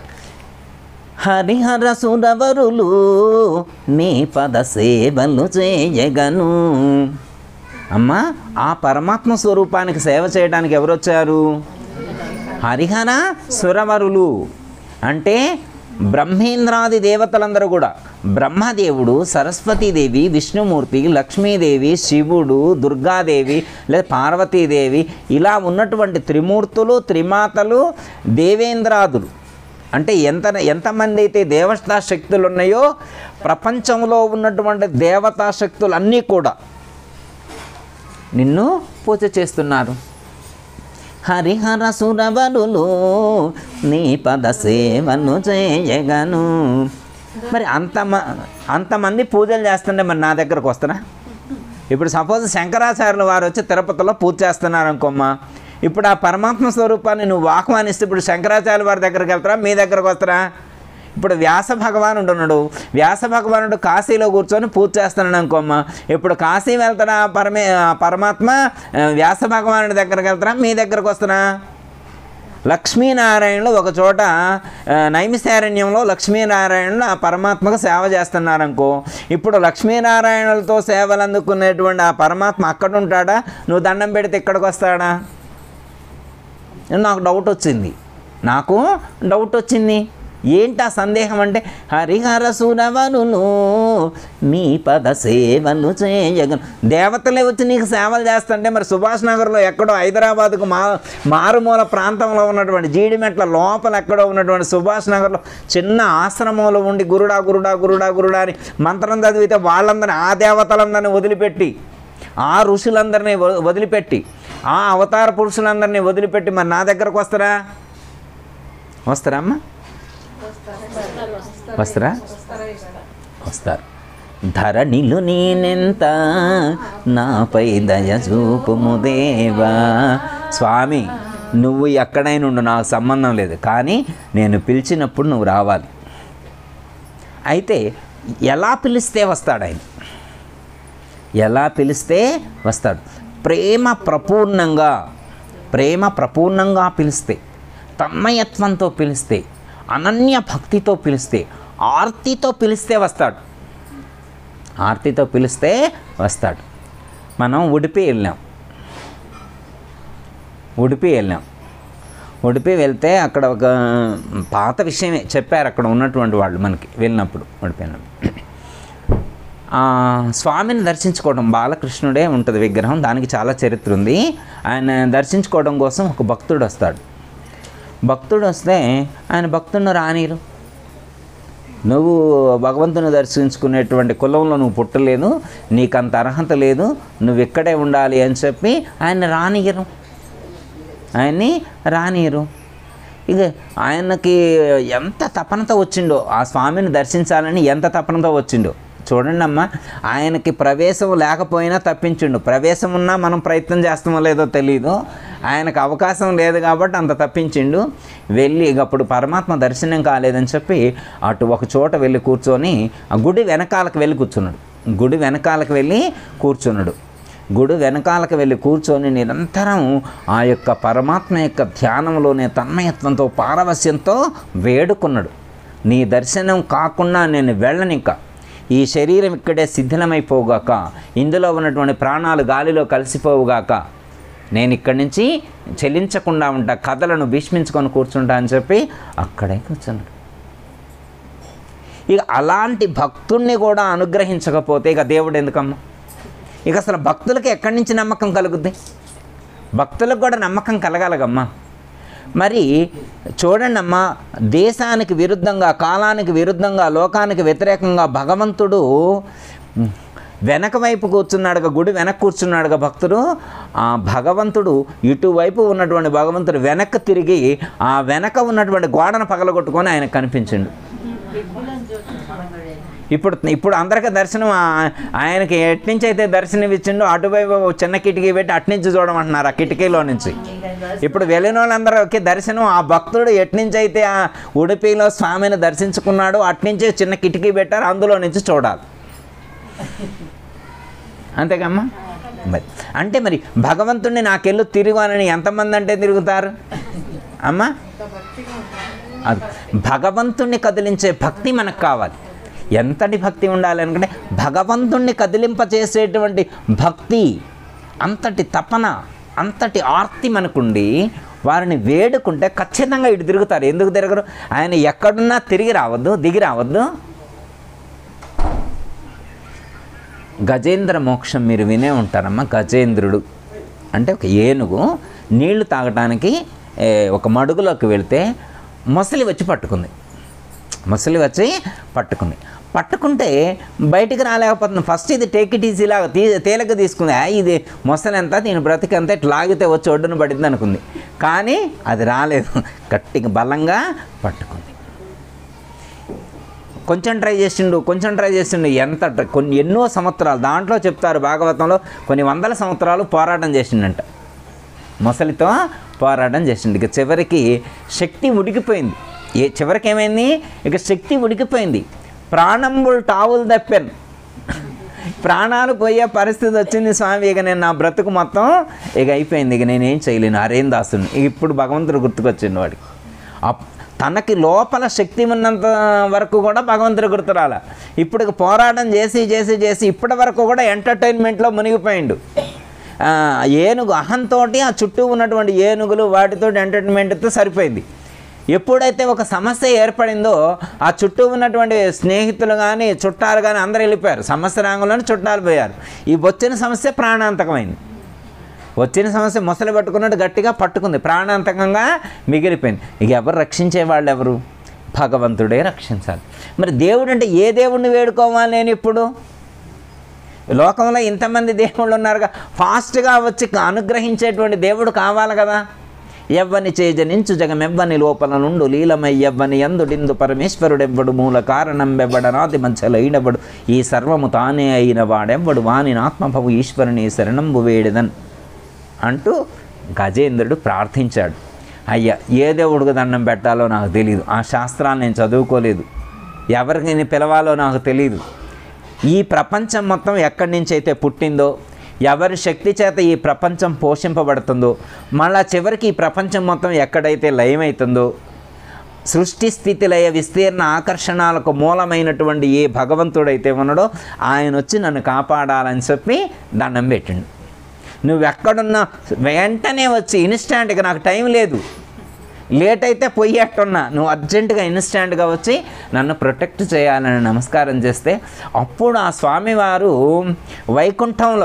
హరిహర సురవరులు నీ పద సేవలు చేయగను అమ్మా ఆ పరమాత్మ స్వరూపానికి సేవ చేయడానికి ఎవరు వచ్చారు హరిహర సురవరులు అంటే బ్రహ్మేంద్రాది దేవతలందరూ కూడా బ్రహ్మదేవుడు సరస్వతీదేవి విష్ణుమూర్తి లక్ష్మీదేవి శివుడు దుర్గాదేవి లేదా పార్వతీదేవి ఇలా ఉన్నటువంటి త్రిమూర్తులు త్రిమాతలు దేవేంద్రాదులు అంటే ఎంత ఎంతమంది అయితే దేవతా శక్తులు ఉన్నాయో ప్రపంచంలో ఉన్నటువంటి దేవతా శక్తులు అన్నీ కూడా నిన్ను పూజ చేస్తున్నారు హరిహర సురవరులు నీ పద సేవను చేయగను మరి అంత అంతమంది పూజలు చేస్తుంటే మరి నా దగ్గరకు వస్తారా ఇప్పుడు సపోజ్ శంకరాచార్యుల వారు వచ్చి తిరుపతిలో పూజ చేస్తున్నారు అనుకోమ్మా ఇప్పుడు ఆ పరమాత్మ స్వరూపాన్ని నువ్వు ఆహ్వానిస్తే ఇప్పుడు శంకరాచార్య వారి దగ్గరికి వెళ్తారా మీ దగ్గరకు వస్తారా ఇప్పుడు వ్యాస భగవానుడు ఉన్నాడు వ్యాస భగవానుడు కాశీలో కూర్చొని పూజ చేస్తున్నాడు అనుకోమ్మా ఇప్పుడు కాశీ వెళ్తాడా పరమే పరమాత్మ ఆ, వ్యాస భగవానుడి దగ్గరికి వెళ్తారా మీ దగ్గరకు వస్తారా లక్ష్మీనారాయణులు ఒక చోట ఆ, నైమిశారణ్యంలో లక్ష్మీనారాయణులు ఆ పరమాత్మకు సేవ చేస్తున్నారనుకో ఇప్పుడు లక్ష్మీనారాయణులతో సేవలు అందుకునేటువంటి ఆ పరమాత్మ అక్కడ ఉంటాడా నువ్వు దండం పెడితే ఇక్కడికి వస్తాడా నాకు డౌట్ వచ్చింది నాకు డౌట్ వచ్చింది ఏంటా సందేహం అంటే హరిహర సురవరులు మీ పద సేవలు చేయగను దేవతలే వచ్చి నీకు సేవలు చేస్తుంటే మరి సుభాష్ నగర్లో ఎక్కడో హైదరాబాద్కు మా మారుమూల ప్రాంతంలో ఉన్నటువంటి జీడిమెట్ల లోపల ఎక్కడో ఉన్నటువంటి సుభాష్ నగర్లో చిన్న ఆశ్రమంలో ఉండి గురుడా గురుడా గురుడా గురుడా అని మంత్రం చదివితే వాళ్ళందరినీ ఆ దేవతలందరినీ వదిలిపెట్టి ఆ ఋషులందరినీ వ- వదిలిపెట్టి ఆ అవతార పురుషులందరినీ వదిలిపెట్టి మరి నా దగ్గరకు వస్తారా వస్తారా అమ్మా వస్తారా వస్తారు ధరణిలు నేనెంత నాపై దయ చూపుము దేవా స్వామి నువ్వు ఎక్కడైనా ఉండు నాకు సంబంధం లేదు కానీ నేను పిలిచినప్పుడు నువ్వు రావాలి అయితే ఎలా పిలిస్తే వస్తాడు ఆయన ఎలా పిలిస్తే వస్తాడు ప్రేమ ప్రపూర్ణంగా ప్రేమ ప్రపూర్ణంగా పిలిస్తే తన్మయత్వంతో పిలిస్తే అనన్య భక్తితో పిలిస్తే ఆర్తితో పిలిస్తే వస్తాడు ఆర్తితో పిలిస్తే వస్తాడు మనం ఉడిపి వెళ్ళాం ఉడిపి వెళ్ళాం ఉడిపి వెళ్తే అక్కడ ఒక పాత విషయమే చెప్పారు అక్కడ ఉన్నటువంటి వాళ్ళు మనకి వెళ్ళినప్పుడు ఉడిపి వెళ్ళినప్పుడు ఆ, స్వామిని దర్శించుకోవడం బాలకృష్ణుడే ఉంటుంది విగ్రహం దానికి చాలా చరిత్ర ఉంది ఆయన దర్శించుకోవడం కోసం ఒక భక్తుడు వస్తాడు భక్తుడు వస్తే ఆయన భక్తుడిని రానీరు నువ్వు భగవంతుని దర్శించుకునేటువంటి కులంలో నువ్వు పుట్టలేదు నీకు అంత అర్హత లేదు నువ్వు ఇక్కడే ఉండాలి అని చెప్పి ఆయన రానియరు ఆయన్ని రానీరు ఇక ఆయనకి ఎంత తపనతో వచ్చిండో ఆ స్వామిని దర్శించాలని ఎంత తపనతో వచ్చిండో చూడండి అమ్మా ఆయనకి ప్రవేశం లేకపోయినా తప్పించిండు ప్రవేశం ఉన్నా మనం ప్రయత్నం చేస్తామో లేదో తెలియదు ఆయనకు అవకాశం లేదు కాబట్టి అంత తప్పించిండు వెళ్ళి ఇక అప్పుడు పరమాత్మ దర్శనం కాలేదని చెప్పి అటు ఒక చోట వెళ్ళి కూర్చొని ఆ గుడి వెనకాలకు వెళ్ళి కూర్చున్నాడు గుడి వెనకాలకు వెళ్ళి కూర్చున్నాడు గుడి వెనకాలకు వెళ్ళి కూర్చొని నిరంతరం ఆ యొక్క పరమాత్మ యొక్క ధ్యానంలోనే తన్మయత్వంతో పారవస్యంతో వేడుకున్నాడు నీ దర్శనం కాకుండా నేను వెళ్ళనిక ఈ శరీరం ఇక్కడే శిథిలమైపోగాక ఇందులో ఉన్నటువంటి ప్రాణాలు గాలిలో కలిసిపోవుగాక నేను ఇక్కడి నుంచి చెల్లించకుండా ఉంటా కథలను భీష్మించుకొని కూర్చుంటా అని చెప్పి అక్కడే కూర్చున్నాడు ఇక అలాంటి భక్తుణ్ణి కూడా అనుగ్రహించకపోతే ఇక దేవుడు ఎందుకమ్మా ఇక అసలు భక్తులకి ఎక్కడి నుంచి నమ్మకం కలుగుద్ది భక్తులకు కూడా నమ్మకం కలగాలగమ్మా మరి చూడండి అమ్మా దేశానికి విరుద్ధంగా కాలానికి విరుద్ధంగా లోకానికి వ్యతిరేకంగా భగవంతుడు వెనక వైపు కూర్చున్నాడుగా గుడి వెనక కూర్చున్నాడుగా భక్తుడు ఆ భగవంతుడు ఇటువైపు ఉన్నటువంటి భగవంతుడు వెనక్కి తిరిగి ఆ వెనక ఉన్నటువంటి గోడను పగలగొట్టుకొని ఆయన కనిపించిండు ఇప్పుడు ఇప్పుడు అందరికీ దర్శనం ఆ- ఆయనకి ఎట్నుంచి అయితే దర్శనం ఇచ్చిండో అటువైపు చిన్న కిటికీ పెట్టి అట్నుంచి చూడమంటున్నారు ఆ కిటికీలో నుంచి ఇప్పుడు వెళ్ళిన వాళ్ళందరికీ దర్శనం ఆ భక్తుడు ఎట్నుంచి అయితే ఆ ఉడిపిలో స్వామిని దర్శించుకున్నాడో అట్నుంచి చిన్న కిటికీ పెట్టారు అందులో నుంచి చూడాలి అంతేకమ్మా మరి అంటే మరి భగవంతుడిని నాకెళ్ళు తిరుగానని ఎంతమంది అంటే తిరుగుతారు అమ్మా అది భగవంతుణ్ణి కదిలించే భక్తి మనకు కావాలి ఎంతటి భక్తి ఉండాలి అనుకుంటే భగవంతుణ్ణి కదిలింపచేసేటువంటి భక్తి అంతటి తపన అంతటి ఆర్తి మనకుండి వారిని వేడుకుంటే ఖచ్చితంగా ఇటు తిరుగుతారు ఎందుకు తిరగరు ఆయన ఎక్కడున్నా తిరిగి రావద్దు దిగి రావద్దు గజేంద్ర మోక్షం మీరు వినే ఉంటారమ్మా గజేంద్రుడు అంటే ఒక ఏనుగు నీళ్లు తాగటానికి ఏ, ఒక మడుగులోకి వెళితే మొసలి వచ్చి పట్టుకుంది మొసలి వచ్చి పట్టుకుంది పట్టుకుంటే బయటికి రాలేకపోతుంది ఫస్ట్ ఇది టేక్ ఇట్ ఈజీ లాగా తీ తేలిక తీసుకుంది ఆ, ఇది మొసలి ఎంత దీని బ్రతికంతా ఇట్లా లాగితే వచ్చి ఒడ్డున పడింది అనుకుంది కానీ అది రాలేదు గట్టిగా బలంగా పట్టుకుంది కొంచెం ట్రై చేసిండు కొంచెం ట్రై చేసిండు ఎంత ట్రై- కొన్ని ఎన్నో సంవత్సరాలు దాంట్లో చెప్తారు భాగవతంలో కొన్ని వందల సంవత్సరాలు పోరాటం చేసిండంట మొసలితో పోరాటం చేసిండు ఇక చివరికి శక్తి ఉడికిపోయింది ఏ చివరికి ఏమైంది ఇక శక్తి ఉడికిపోయింది ప్రాణంబుల్ టావులు తప్పాను ప్రాణాలు పోయే పరిస్థితి వచ్చింది స్వామి ఇక నేను నా బ్రతుకు మొత్తం ఇక అయిపోయింది ఇక నేనేం చేయలేను హరేం దాసుని ఇప్పుడు భగవంతుడు గుర్తుకొచ్చిండు వాడికి అప్- తనకి లోపల శక్తి ఉన్నంత వరకు కూడా భగవంతుడు గుర్తు రాల ఇప్పుడు ఇక పోరాటం చేసి చేసి చేసి ఇప్పటి వరకు కూడా ఎంటర్టైన్మెంట్లో మునిగిపోయిండు ఆ, ఏనుగు అహంతోటి ఆ చుట్టూ ఉన్నటువంటి ఏనుగులు వాటితో ఎంటర్టైన్మెంట్తో సరిపోయింది ఎప్పుడైతే ఒక సమస్య ఏర్పడిందో ఆ చుట్టూ ఉన్నటువంటి స్నేహితులు కానీ చుట్టాలు కానీ అందరూ వెళ్ళిపోయారు సమస్య రంగంలోనే చుట్టాలు పోయారు ఈ వచ్చిన సమస్య ప్రాణాంతకమైంది వచ్చిన సమస్య మొసలు పట్టుకున్నట్టు గట్టిగా పట్టుకుంది ప్రాణాంతకంగా మిగిలిపోయింది ఇక ఎవరు రక్షించే వాళ్ళు ఎవరు భగవంతుడే రక్షించాలి మరి దేవుడు అంటే ఏ దేవుడిని వేడుకోవాలి నేను ఇప్పుడు లోకంలో ఇంతమంది దేవుళ్ళు ఉన్నారుగా ఫాస్ట్గా వచ్చి అనుగ్రహించేటువంటి దేవుడు కావాలి కదా ఎవ్వని చేజనించు జగమెవ్వని లోపల నుండు లీలమై ఎవ్వని ఎందుడిందు పరమేశ్వరుడెవ్వడు మూల కారణం వెవ్వడనాది మంచలైనవడు ఈ సర్వము తానే అయిన వాడెవ్వడు వాని ఆత్మభవు ఈశ్వరుని శరణంబు వేడిదన్ అంటూ గజేంద్రుడు ప్రార్థించాడు అయ్యా ఏ దేవుడికి దండం పెట్టాలో నాకు తెలియదు ఆ శాస్త్రాలు నేను చదువుకోలేదు ఎవరికి నేను పిలవాలో నాకు తెలియదు ఈ ప్రపంచం మొత్తం ఎక్కడి నుంచి అయితే పుట్టిందో ఎవరి శక్తి చేత ఈ ప్రపంచం పోషింపబడుతుందో మళ్ళా చివరికి ఈ ప్రపంచం మొత్తం ఎక్కడైతే లయమవుతుందో సృష్టి స్థితి లయ విస్తీర్ణ ఆకర్షణాలకు మూలమైనటువంటి ఏ భగవంతుడైతే ఉన్నాడో ఆయన వచ్చి నన్ను కాపాడాలని చెప్పి దండం పెట్టిండు నువ్వు ఎక్కడున్నా వెంటనే వచ్చి ఇన్స్టాంట్గా నాకు టైం లేదు లేట్ అయితే పోయేట్టున్నా నువ్వు అర్జెంటుగా ఇన్స్టాంట్గా వచ్చి నన్ను ప్రొటెక్ట్ చేయాలని నమస్కారం చేస్తే అప్పుడు ఆ స్వామివారు వైకుంఠంలో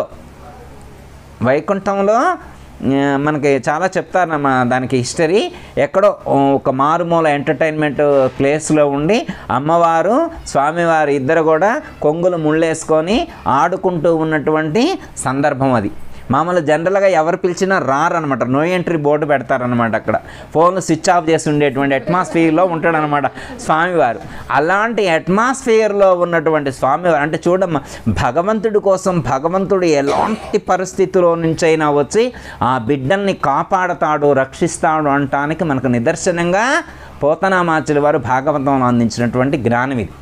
వైకుంఠంలో ఆ, మనకి చాలా చెప్తారన్నమా దానికి హిస్టరీ ఎక్కడో ఒక మారుమూల ఎంటర్టైన్మెంట్ ప్లేస్లో ఉండి అమ్మవారు స్వామివారు ఇద్దరు కూడా కొంగులు ముళ్ళేసుకొని ఆడుకుంటూ ఉన్నటువంటి సందర్భం అది మామూలు జనరల్గా ఎవరు పిలిచినా రారనమాట నో ఎంట్రీ బోర్డు పెడతారనమాట అక్కడ ఫోన్ స్విచ్ ఆఫ్ చేసి ఉండేటువంటి అట్మాస్ఫియర్లో ఉంటాడనమాట స్వామివారు అలాంటి అట్మాస్ఫియర్లో ఉన్నటువంటి స్వామివారు అంటే చూడమ్మా భగవంతుడి కోసం భగవంతుడు ఎలాంటి పరిస్థితిలో నుంచైనా వచ్చి ఆ బిడ్డల్ని కాపాడతాడు రక్షిస్తాడు అనటానికి మనకు నిదర్శనంగా పోతనామాచుల వారు భాగవతంలో అందించినటువంటి జ్ఞానం ఇది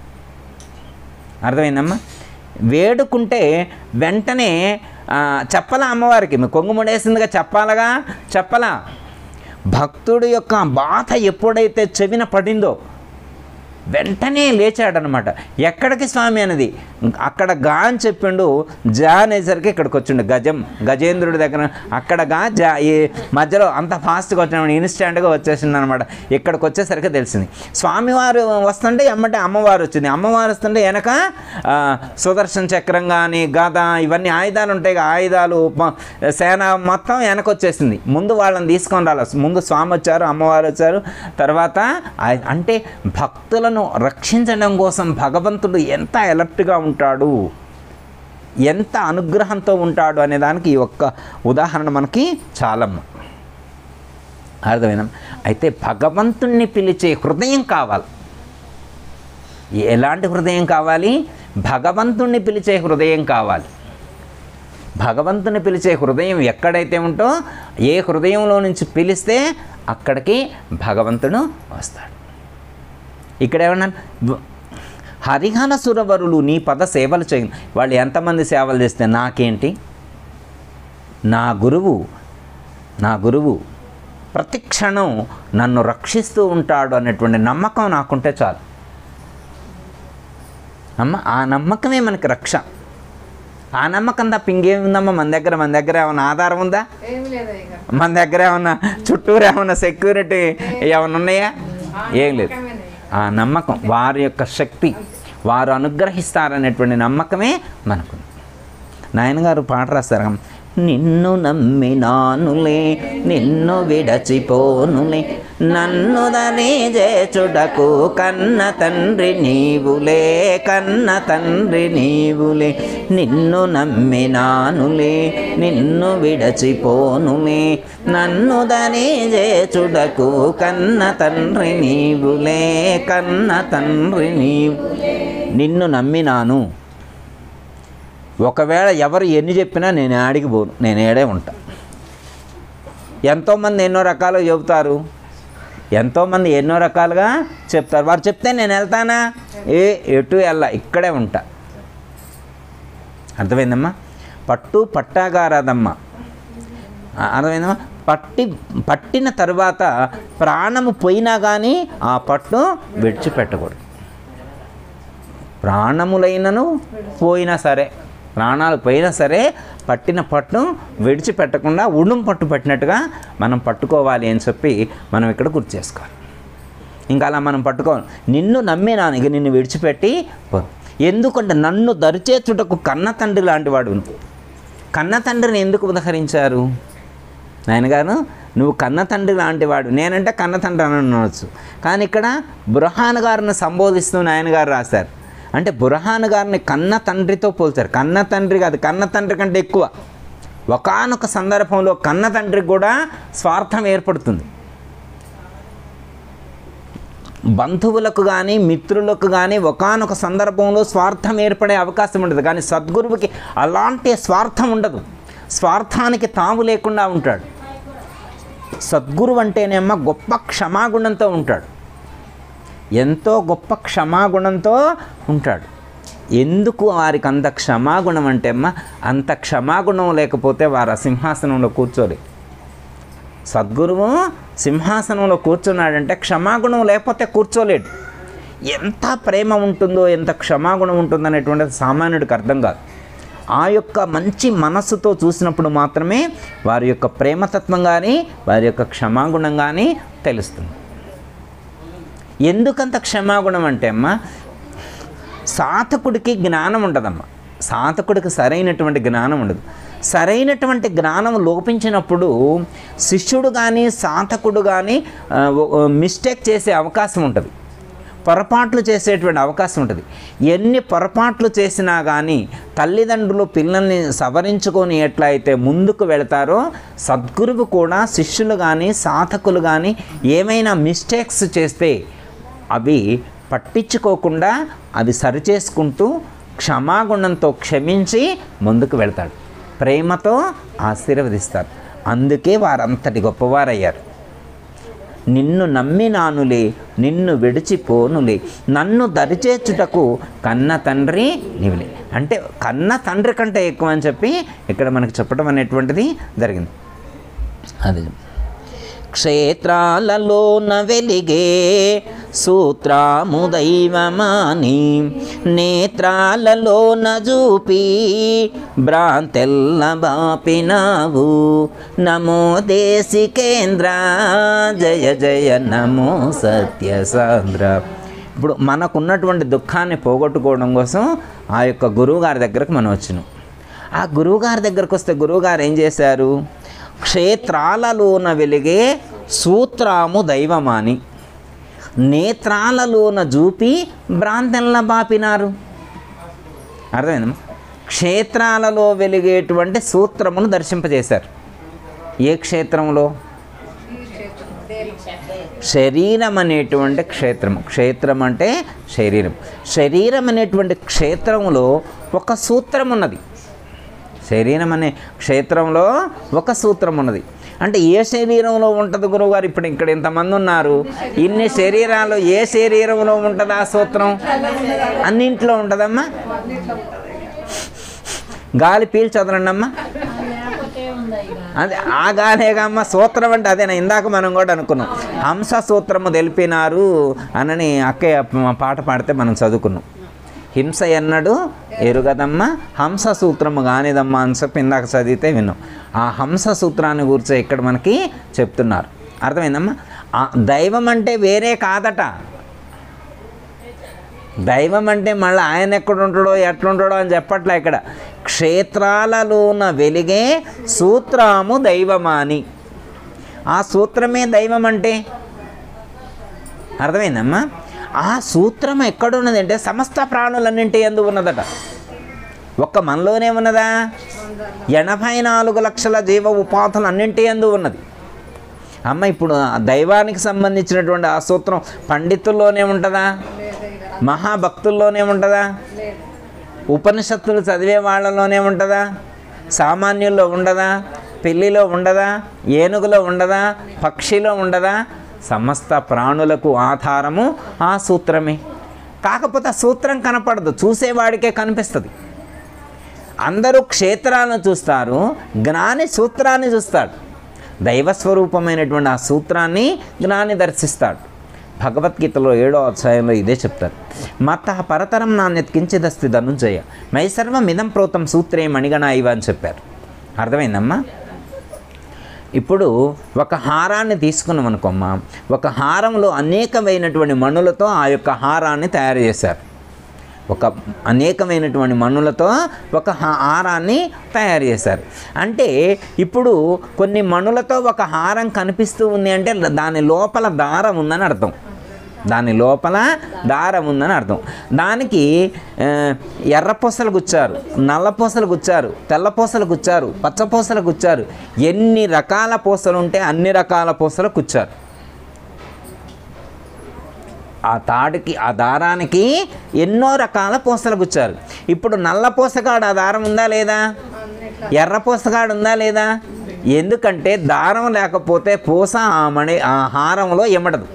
అర్థమైందమ్మా వేడుకుంటే వెంటనే ఆ, చెప్పలా అమ్మవారికి మీ కొంగు ముడేసిందిగా చెప్పాలగా చెప్పలా భక్తుడి యొక్క బాధ ఎప్పుడైతే చెవిన పడిందో వెంటనే లేచాడనమాట ఎక్కడికి స్వామి అనేది అక్కడ గా అని చెప్పిండు జా అనేసరికి ఇక్కడికి వచ్చిండు గజం గజేంద్రుడి దగ్గర అక్కడ గా జా ఈ మధ్యలో అంత ఫాస్ట్గా వచ్చిన ఇన్స్టాంట్గా వచ్చేసింది అనమాట ఇక్కడికి వచ్చేసరికి తెలిసింది స్వామివారు వస్తుంటే ఎమ్మటే అమ్మవారు వచ్చింది అమ్మవారు వస్తుంటే వెనక ఆ, సుదర్శన చక్రం కానీ గద ఇవన్నీ ఆయుధాలు ఉంటాయి కదా, ఆయుధాలు మ- సేన మొత్తం వెనక వచ్చేసింది ముందు వాళ్ళని తీసుకొని రాలి ముందు స్వామి వచ్చారు అమ్మవారు వచ్చారు తర్వాత ఆయ- అంటే భక్తులను రక్షించడం కోసం భగవంతుడు ఎంత అలర్ట్గా ఉంటాడు ఎంత అనుగ్రహంతో ఉంటాడు అనే దానికి ఈ ఒక్క ఉదాహరణ మనకి చాలమ్మ అర్థమైనా అయితే భగవంతుణ్ణి పిలిచే హృదయం కావాలి ఎలాంటి హృదయం కావాలి భగవంతుణ్ణి పిలిచే హృదయం కావాలి భగవంతుని పిలిచే హృదయం ఎక్కడైతే ఉంటో ఏ హృదయంలో నుంచి పిలిస్తే అక్కడికి భగవంతుడు వస్తాడు ఇక్కడ ఏమన్నా హరిహర సురవరులు నీ పద సేవలు చేయ వాళ్ళు ఎంతమంది సేవలు చేస్తే నాకేంటి నా గురువు నా గురువు ప్రతి క్షణం నన్ను రక్షిస్తూ ఉంటాడు అనేటువంటి నమ్మకం నాకుంటే చాలు అమ్మ ఆ నమ్మకమే మనకి రక్ష ఆ నమ్మకం తప్ప ఇంకేముందమ్మా మన దగ్గర మన దగ్గర ఏమైనా ఆధారం ఉందా ఏమి లేదా ఇక మన దగ్గర ఏమన్నా చుట్టూరు ఏమన్నా సెక్యూరిటీ ఏమైనా ఉన్నాయా ఏం లేదు ఆ నమ్మకం వారి యొక్క శక్తి వారు అనుగ్రహిస్తారనేటువంటి నమ్మకమే మనకు నాయనగారు పాట రాస్తారు నిన్ను నమ్మినానులే నిన్ను విడచిపోనులే నన్ను దనే చేచుటకు కన్న తండ్రి నీవులే కన్న తండ్రి నీవులే నిన్ను నమ్మినానులే నిన్ను విడచిపోనులే నన్ను దనే చేచుటకు కన్న తండ్రి నీవులే కన్న తండ్రి నీవు నిన్ను నమ్మినాను ఒకవేళ ఎవరు ఎన్ని చెప్పినా నేను ఆడికి పోను నేను ఏడే ఉంటా ఎంతోమంది ఎన్నో రకాలుగా చెబుతారు ఎంతోమంది ఎన్నో రకాలుగా చెప్తారు వారు చెప్తే నేను వెళ్తానా ఏ ఎటు వెళ్ళా ఇక్కడే ఉంటా అర్థమైందమ్మా పట్టు పట్టాగారాదమ్మా ఆ- అర్థమైందమ్మా పట్టి పట్టిన తర్వాత ప్రాణము పోయినా కానీ ఆ పట్టు విడిచిపెట్టకూడదు ప్రాణములైనను పోయినా సరే ప్రాణాలు పోయినా సరే పట్టిన పట్టు విడిచిపెట్టకుండా ఉడుం పట్టు పట్టినట్టుగా మనం పట్టుకోవాలి అని చెప్పి మనం ఇక్కడ గుర్తు చేసుకోవాలి ఇంకా అలా మనం పట్టుకోవాలి నిన్ను నమ్మినాను ఇక నిన్ను విడిచిపెట్టి పో. ఎందుకంటే నన్ను దరిచేచుటకు కన్న తండ్రి లాంటి వాడు కన్న తండ్రిని ఎందుకు ఉదహరించారు నాయనగారు నువ్వు కన్న తండ్రి లాంటి వాడు నేనంటే కన్న తండ్రి అని అనవచ్చు కానీ ఇక్కడ బురహాన్ గారిని సంబోధిస్తూ నాయనగారు రాశారు అంటే బురహాన్ గారిని కన్న తండ్రితో పోల్చారు కన్న తండ్రి కాదు కన్న తండ్రి కంటే ఎక్కువ ఒకానొక సందర్భంలో కన్న తండ్రికి కూడా స్వార్థం ఏర్పడుతుంది బంధువులకు కానీ మిత్రులకు కానీ ఒకానొక సందర్భంలో స్వార్థం ఏర్పడే అవకాశం ఉండదు కానీ సద్గురువుకి అలాంటి స్వార్థం ఉండదు స్వార్థానికి తావు లేకుండా ఉంటాడు సద్గురువు అంటేనేమ్మ గొప్ప క్షమాగుణంతో ఉంటాడు ఎంతో గొప్ప క్షమాగుణంతో ఉంటాడు ఎందుకు వారికి అంత క్షమాగుణం అంటే అమ్మ అంత క్షమాగుణం లేకపోతే వారు ఆ సింహాసనంలో కూర్చోలేదు సద్గురువు సింహాసనంలో కూర్చున్నాడంటే క్షమాగుణం లేకపోతే కూర్చోలేడు ఎంత ప్రేమ ఉంటుందో ఎంత క్షమాగుణం ఉంటుందో అనేటువంటిది సామాన్యుడికి అర్థం కాదు ఆ యొక్క మంచి మనస్సుతో చూసినప్పుడు మాత్రమే వారి యొక్క ప్రేమతత్వం కానీ వారి యొక్క క్షమాగుణం కానీ తెలుస్తుంది ఎందుకంత క్షమాగుణం అంటే అమ్మ సాధకుడికి జ్ఞానం ఉండదమ్మా సాధకుడికి సరైనటువంటి జ్ఞానం ఉండదు సరైనటువంటి జ్ఞానం లోపించినప్పుడు శిష్యుడు కానీ సాధకుడు కానీ ఆ, ఓ- మిస్టేక్ చేసే అవకాశం ఉంటుంది పొరపాట్లు చేసేటువంటి అవకాశం ఉంటుంది ఎన్ని పొరపాట్లు చేసినా కానీ తల్లిదండ్రులు పిల్లల్ని సవరించుకొని ఎట్లయితే ముందుకు వెళతారో సద్గురువు కూడా శిష్యులు కానీ సాధకులు కానీ ఏమైనా మిస్టేక్స్ చేస్తే అవి పట్టించుకోకుండా అవి సరిచేసుకుంటూ క్షమాగుణంతో క్షమించి ముందుకు వెళ్తాడు ప్రేమతో ఆశీర్వదిస్తారు అందుకే వారంతటి గొప్పవారయ్యారు నిన్ను నమ్మినానులే నిన్ను విడిచిపోనులే నన్ను దరిచేర్చుటకు కన్న తండ్రి నీవులే అంటే కన్న తండ్రి కంటే ఎక్కువ అని చెప్పి ఇక్కడ మనకు చెప్పడం అనేటువంటిది జరిగింది అది క్షేత్రాలలోన వెలిగే సూత్రాము దైవమాని నేత్రాలలోన చూపి భ్రాంతెల్ల బాపినావు నమో దేశికేంద్ర జయ జయ నమో సత్యసాంద్ర ఇప్పుడు మనకున్నటువంటి దుఃఖాన్ని పోగొట్టుకోవడం కోసం ఆ యొక్క గురువుగారి దగ్గరకు మనం వచ్చినాం ఆ గురువుగారి దగ్గరకు వస్తే గురువుగారు ఏం చేశారు క్షేత్రాలలోన వెలిగే సూత్రాము దైవమాని నేత్రాలలోన చూపి భ్రాంతెల్ల బాపినారు అర్థమైందమ్మా క్షేత్రాలలో వెలిగేటువంటి సూత్రమును దర్శింపజేశారు ఏ క్షేత్రంలో శరీరం అనేటువంటి క్షేత్రం క్షేత్రం అంటే శరీరం శరీరం అనేటువంటి క్షేత్రంలో ఒక సూత్రం ఉన్నది శరీరం అనే క్షేత్రంలో ఒక సూత్రం ఉన్నది అంటే ఏ శరీరంలో ఉంటుంది గురువుగారు ఇప్పుడు ఇక్కడ ఇంతమంది ఉన్నారు ఇన్ని శరీరాలు ఏ శరీరంలో ఉంటుంది ఆ సూత్రం అన్నింట్లో ఉంటుందమ్మా గాలి పీల్చదరండి అమ్మా అదే ఆ గాలేగమ్మ సూత్రం అంటే అదేనా ఇందాక మనం కూడా అనుకున్నాం హంస సూత్రము తెలిపినారు అనని అక్కయ్య ప- పాట పాడితే మనం చదువుకున్నాం హింస ఎన్నడు ఎరుగదమ్మ హంస సూత్రము కానిదమ్మా అని చెప్పి ఇందాక చదివితే విన్నాం ఆ హంస సూత్రాన్ని గురించి ఇక్కడ మనకి చెప్తున్నారు అర్థమైందమ్మా ఆ దైవం అంటే వేరే కాదట దైవం అంటే మళ్ళీ ఆయన ఎక్కడ ఉంటాడో ఎట్లుంటాడో అని చెప్పట్లే ఇక్కడ క్షేత్రాలలోన వెలిగే సూత్రము దైవమాని ఆ సూత్రమే దైవం అంటే అర్థమైందమ్మా ఆ సూత్రం ఎక్కడున్నది అంటే సమస్త ప్రాణులన్నింటి ఎందు ఉన్నదట ఒక్క మనలోనే ఉన్నదా ఎనభై నాలుగు లక్షల జీవ ఉపాధులు అన్నింటి ఎందు ఉన్నది అమ్మ ఇప్పుడు ఆ దైవానికి సంబంధించినటువంటి ఆ సూత్రం పండితుల్లోనే ఉంటుందా మహాభక్తుల్లోనే ఉంటుందా ఉపనిషత్తులు చదివే వాళ్ళలోనే ఉంటుందా సామాన్యుల్లో ఉండదా పెళ్ళిలో ఉండదా ఏనుగులో ఉండదా పక్షిలో ఉండదా సమస్త ప్రాణులకు ఆధారము ఆ సూత్రమే కాకపోతే ఆ సూత్రం కనపడదు చూసేవాడికే కనిపిస్తుంది అందరూ క్షేత్రాలను చూస్తారు జ్ఞాని సూత్రాన్ని చూస్తాడు దైవస్వరూపమైనటువంటి ఆ సూత్రాన్ని జ్ఞాని దర్శిస్తాడు భగవద్గీతలో ఏడో అధ్యాయంలో ఇదే చెప్తారు మత పరతరం నాణ్యత కించిదస్తి ధనుంజయ మై సర్వం ఇదం ప్రోతం సూత్రే మణిగణ ఇవ అని చెప్పారు అర్థమైందమ్మా ఇప్పుడు ఒక హారాన్ని తీసుకున్నాం అనుకోమ్మా ఒక హారంలో అనేకమైనటువంటి మణులతో ఆ యొక్క హారాన్ని తయారు చేశారు ఒక అనేకమైనటువంటి మణులతో ఒక హా- హారాన్ని తయారు చేశారు అంటే ఇప్పుడు కొన్ని మణులతో ఒక హారం కనిపిస్తూ ఉంది అంటే దాని లోపల దారం ఉందని అర్థం దాని లోపల దారం ఉందని అర్థం దానికి ఆ, ఎర్ర పూసలు గుచ్చారు నల్ల పూసలు గుచ్చారు తెల్ల పూసలు గుచ్చారు పచ్చ పూసలు గుచ్చారు ఎన్ని రకాల పూసలు ఉంటే అన్ని రకాల పూసలు కుచ్చారు ఆ తాడుకి ఆ దారానికి ఎన్నో రకాల పూసలు గుచ్చారు ఇప్పుడు నల్ల పూసగాడు ఆ దారం ఉందా లేదా ఎర్ర పూసగాడు ఉందా లేదా ఎందుకంటే దారం లేకపోతే పూస ఆ మణి ఆ హారంలో ఎమడదు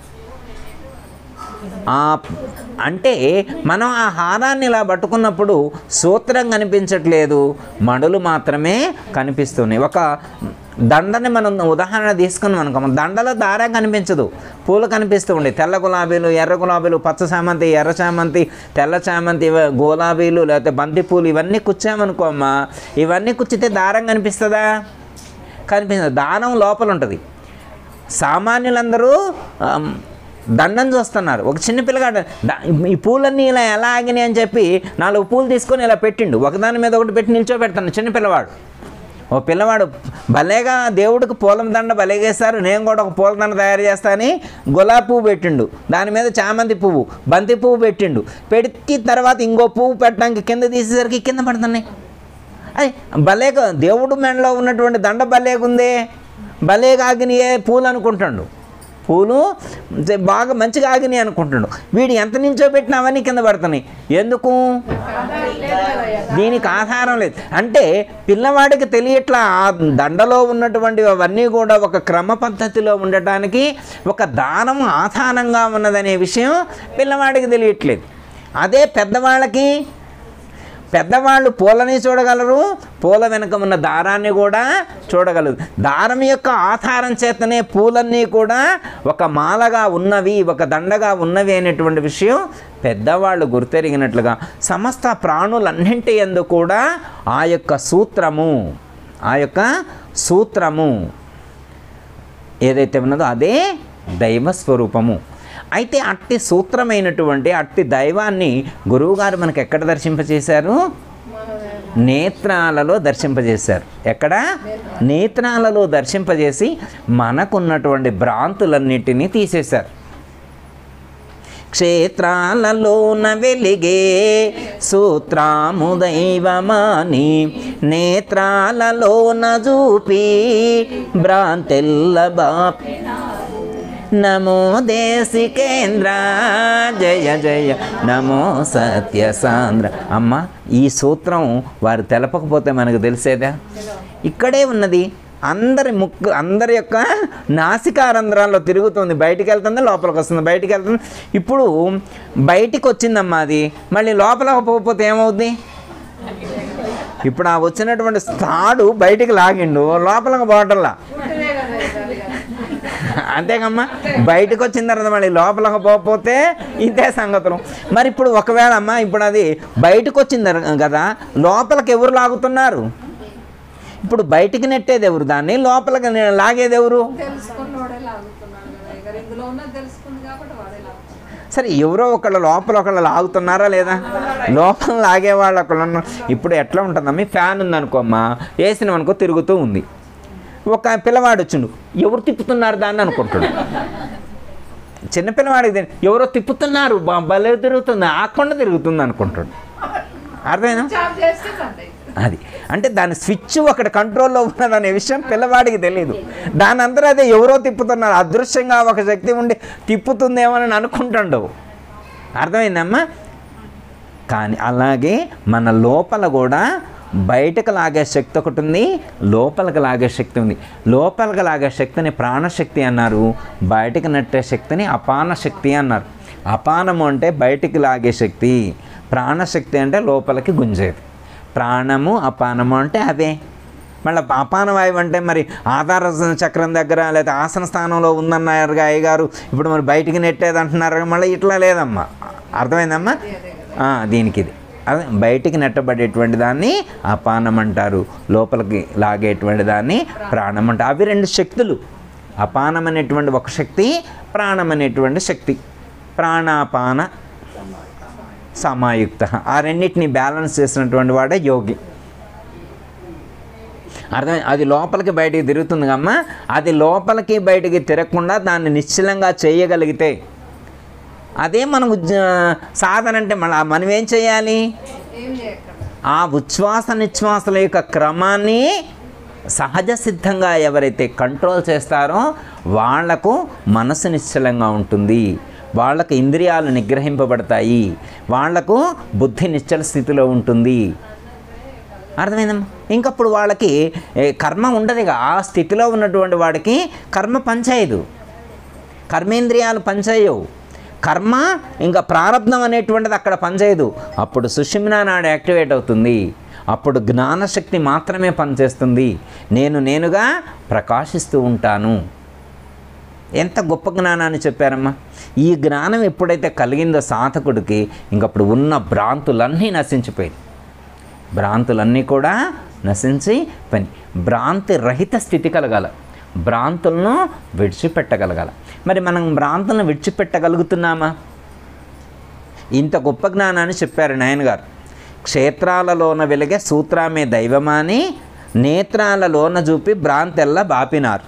ఆ అంటే మనం ఆ హారాన్ని ఇలా పట్టుకున్నప్పుడు సూత్రం కనిపించట్లేదు మడులు మాత్రమే కనిపిస్తున్నాయి ఒక దండని మనం ఉదాహరణ తీసుకున్నాం అనుకో దండలో దారం కనిపించదు పూలు కనిపిస్తూ ఉండే తెల్ల గులాబీలు ఎర్ర గులాబీలు పచ్చ చామంతి ఎర్ర చామంతి తెల్ల చామంతి ఇవ- గులాబీలు లేకపోతే బంతి పూలు ఇవన్నీ కుచ్చామనుకో అమ్మా ఇవన్నీ కుచ్చితే దారం కనిపిస్తుందా కనిపించదు దారం లోపల ఉంటుంది సామాన్యులందరూ ఆమ్, దండం చూస్తున్నారు ఒక చిన్న పిల్లగాడు ద- ఈ పూలన్నీ ఇలా ఎలా ఆగినాయి అని చెప్పి నాలుగు పూలు తీసుకొని ఇలా పెట్టిండు ఒకదాని మీద ఒకటి పెట్టి నిల్చోబెడతాను చిన్న పిల్లవాడు ఓ పిల్లవాడు భలేగా దేవుడికి పూల దండ భలేగేస్తారు నేను కూడా ఒక పూల దండ తయారు చేస్తానని గులాబీ పువ్వు పెట్టిండు దాని మీద చామంతి పువ్వు బంతి పువ్వు పెట్టిండు పెట్టి తర్వాత ఇంకో పువ్వు పెట్టడానికి కింద తీసేసరికి కింద పడుతున్నాయి అది భలేగా దేవుడు మెడలో ఉన్నటువంటి దండ భలేగుందే భలేగా ఆగినాయే పూలు అనుకుంటాడు పూలు జ- బాగా మంచిగా ఆగినాయి అనుకుంటాడు వీడు ఎంత నుంచో పెట్టినా అవన్నీ కింద పడుతున్నాయి ఎందుకు దీనికి ఆధారం లేదు అంటే పిల్లవాడికి తెలియట్లా ఆ దండలో ఉన్నటువంటి అవన్నీ కూడా ఒక క్రమ పద్ధతిలో ఉండటానికి ఒక దానం ఆధారంగా ఉన్నదనే విషయం పిల్లవాడికి తెలియట్లేదు అదే పెద్దవాళ్ళకి పెద్దవాళ్ళు పూలని చూడగలరు పూల వెనుక ఉన్న దారాన్ని కూడా చూడగలరు దారం యొక్క ఆధారం చేతనే పూలన్నీ కూడా ఒక మాలగా ఉన్నవి ఒక దండగా ఉన్నవి అనేటువంటి విషయం పెద్దవాళ్ళు గుర్తెరిగినట్లుగా సమస్త ప్రాణులన్నింటి ఎందు కూడా ఆ యొక్క సూత్రము ఆ యొక్క సూత్రము ఏదైతే ఉన్నదో అదే దైవ స్వరూపము అయితే అట్టి సూత్రమైనటువంటి అట్టి దైవాన్ని గురువుగారు మనకు ఎక్కడ దర్శింపచేశారు నేత్రాలలో దర్శింపజేశారు ఎక్కడ నేత్రాలలో దర్శింపజేసి మనకున్నటువంటి భ్రాంతులన్నిటినీ తీసేశారు క్షేత్రాలలోన వెలిగే సూత్రాము దైవమాని నేత్రాలలోన చూపి భ్రాంతెల్ల బాపి నమో దేశికేంద్ర జయ జయ నమో సత్యసాంద్ర అమ్మ ఈ సూత్రం వారు తెలపకపోతే మనకు తెలిసేదా ఇక్కడే ఉన్నది అందరి ముక్కు అందరి యొక్క నాసికారంధ్రాల్లో తిరుగుతుంది బయటికి వెళ్తుంది లోపలికి వస్తుంది బయటికి వెళ్తుంది ఇప్పుడు బయటికి వచ్చిందమ్మా అది మళ్ళీ లోపలికి పోకపోతే ఏమవుద్ది ఇప్పుడు ఆ వచ్చినటువంటి తాడు బయటికి లాగిండు లోపలికి పోవటంలా ఉంటేనే కదా ఇవ్వాలి కదా. అంతేకమ్మా బయటకు వచ్చిన తర్వాత మళ్ళీ లోపలికి పోకపోతే ఇంతే సంగతులు మరి ఇప్పుడు ఒకవేళ అమ్మా ఇప్పుడు అది బయటకు వచ్చింది కదా లోపలికి ఎవరు లాగుతున్నారు ఇప్పుడు బయటికి నెట్టేది ఎవరు దాన్ని లోపలికి నే- లాగేది ఎవరు తెలుసుకున్నవాడే లాగుతున్నాడు కదా ఇక ఇందులో ఉన్నది తెలుసుకుంది కాబట్టి వాడే లాగుతున్నాడు సరే ఎవరో ఒకళ్ళు లోపల ఒకళ్ళు లాగుతున్నారా లేదా లోపల లాగే వాళ్ళు ఒకళ్ళు ఉన్నారు. ఇప్పుడు ఎట్లా ఉంటుందమ్మా ఈ ఫ్యాన్ ఉందనుకోమ్మా వేసినాం అనుకో తిరుగుతూ ఉంది ఒక పిల్లవాడు వచ్చిండు ఎవరు తిప్పుతున్నారు దాన్ని అనుకుంటాడు చిన్న పిల్లవాడికి తెలియదు. ఎవరో తిప్పుతున్నారు బ- భలే తిరుగుతుంది ఆకుండా తిరుగుతుంది అనుకుంటాడు అర్థమైనా జాబ్ చేస్తే బంద్ అవుతుంది అది అంటే దాని స్విచ్ ఒకటి కంట్రోల్లో ఉన్నదనే విషయం పిల్లవాడికి తెలియదు దాని అందరూ అదే ఎవరో తిప్పుతున్నారు అదృశ్యంగా ఒక శక్తి ఉండి తిప్పుతుందేమోనని అనుకుంటుండవు అర్థమైందమ్మా కానీ అలాగే మన లోపల కూడా బయటకు లాగే శక్తి ఒకటి ఉంది లోపలికి లాగే శక్తి ఉంది లోపలికి లాగే శక్తిని ప్రాణశక్తి అన్నారు బయటకు నెట్టే శక్తిని అపాన శక్తి అన్నారు అపానము అంటే బయటికి లాగే శక్తి ప్రాణశక్తి అంటే లోపలికి గుంజేది ప్రాణము అపానము అంటే అవే మళ్ళీ అపాన వాయువు అంటే మరి ఆధార చక్రం దగ్గర లేదా ఆసన స్థానంలో ఉందన్నారు అయ్యగారు ఇప్పుడు మరి బయటికి నెట్టేది అంటున్నారు మళ్ళీ ఇట్లా లేదమ్మా అర్థమైందమ్మా ఆ, దీనికి ఇది అదే బయటికి నెట్టబడేటువంటి దాన్ని అపానం అంటారు లోపలికి లాగేటువంటి దాన్ని ప్రాణం అంటారు అవి రెండు శక్తులు అపానం అనేటువంటి ఒక శక్తి ప్రాణం అనేటువంటి శక్తి ప్రాణాపాన సమాయుక్త ఆ రెండింటిని బ్యాలెన్స్ చేసినటువంటి వాడే యోగి అర్థం అది లోపలికి బయటికి తిరుగుతుంది కమ్మా అది లోపలికి బయటికి తిరగకుండా దాన్ని నిశ్చలంగా చేయగలిగితే అదే మనకు జ- సాధన అంటే మన మనం ఏం చేయాలి ఏం చేయకుండా ఆ ఉచ్ఛ్వాస నిశ్వాసల యొక్క క్రమాన్ని సహజ సిద్ధంగా ఎవరైతే కంట్రోల్ చేస్తారో వాళ్లకు మనసు నిశ్చలంగా ఉంటుంది వాళ్ళకు ఇంద్రియాలు నిగ్రహింపబడతాయి వాళ్లకు బుద్ధి నిశ్చల స్థితిలో ఉంటుంది అర్థమైందమ్మా ఇంకప్పుడు వాళ్ళకి ఏ, కర్మ ఉండదు ఇక ఆ స్థితిలో ఉన్నటువంటి వాడికి కర్మ పనిచేయదు కర్మేంద్రియాలు పనిచేయవు కర్మ ఇంకా ప్రారంధం అనేటువంటిది అక్కడ పనిచేయదు అప్పుడు సుషుమ్నా నాడు యాక్టివేట్ అవుతుంది అప్పుడు జ్ఞానశక్తి మాత్రమే పనిచేస్తుంది నేను నేనుగా ప్రకాశిస్తూ ఉంటాను ఎంత గొప్ప జ్ఞానాన్ని చెప్పారమ్మా ఈ జ్ఞానం ఎప్పుడైతే కలిగిందో సాధకుడికి ఇంకప్పుడు ఉన్న భ్రాంతులన్నీ నశించిపోయాయి భ్రాంతులన్నీ కూడా నశించి పని భ్రాంతి రహిత స్థితి కలగాల భ్రాంతులను విడిచిపెట్టగలగాల మరి మనం భ్రాంతులను విడిచిపెట్టగలుగుతున్నామా ఇంత గొప్ప జ్ఞానాన్ని చెప్పారు నాయన గారు క్షేత్రాలలోన వెలిగే సూత్రామే దైవమాని నేత్రాలలోన చూపి భ్రాంతెల్లా బాపినారు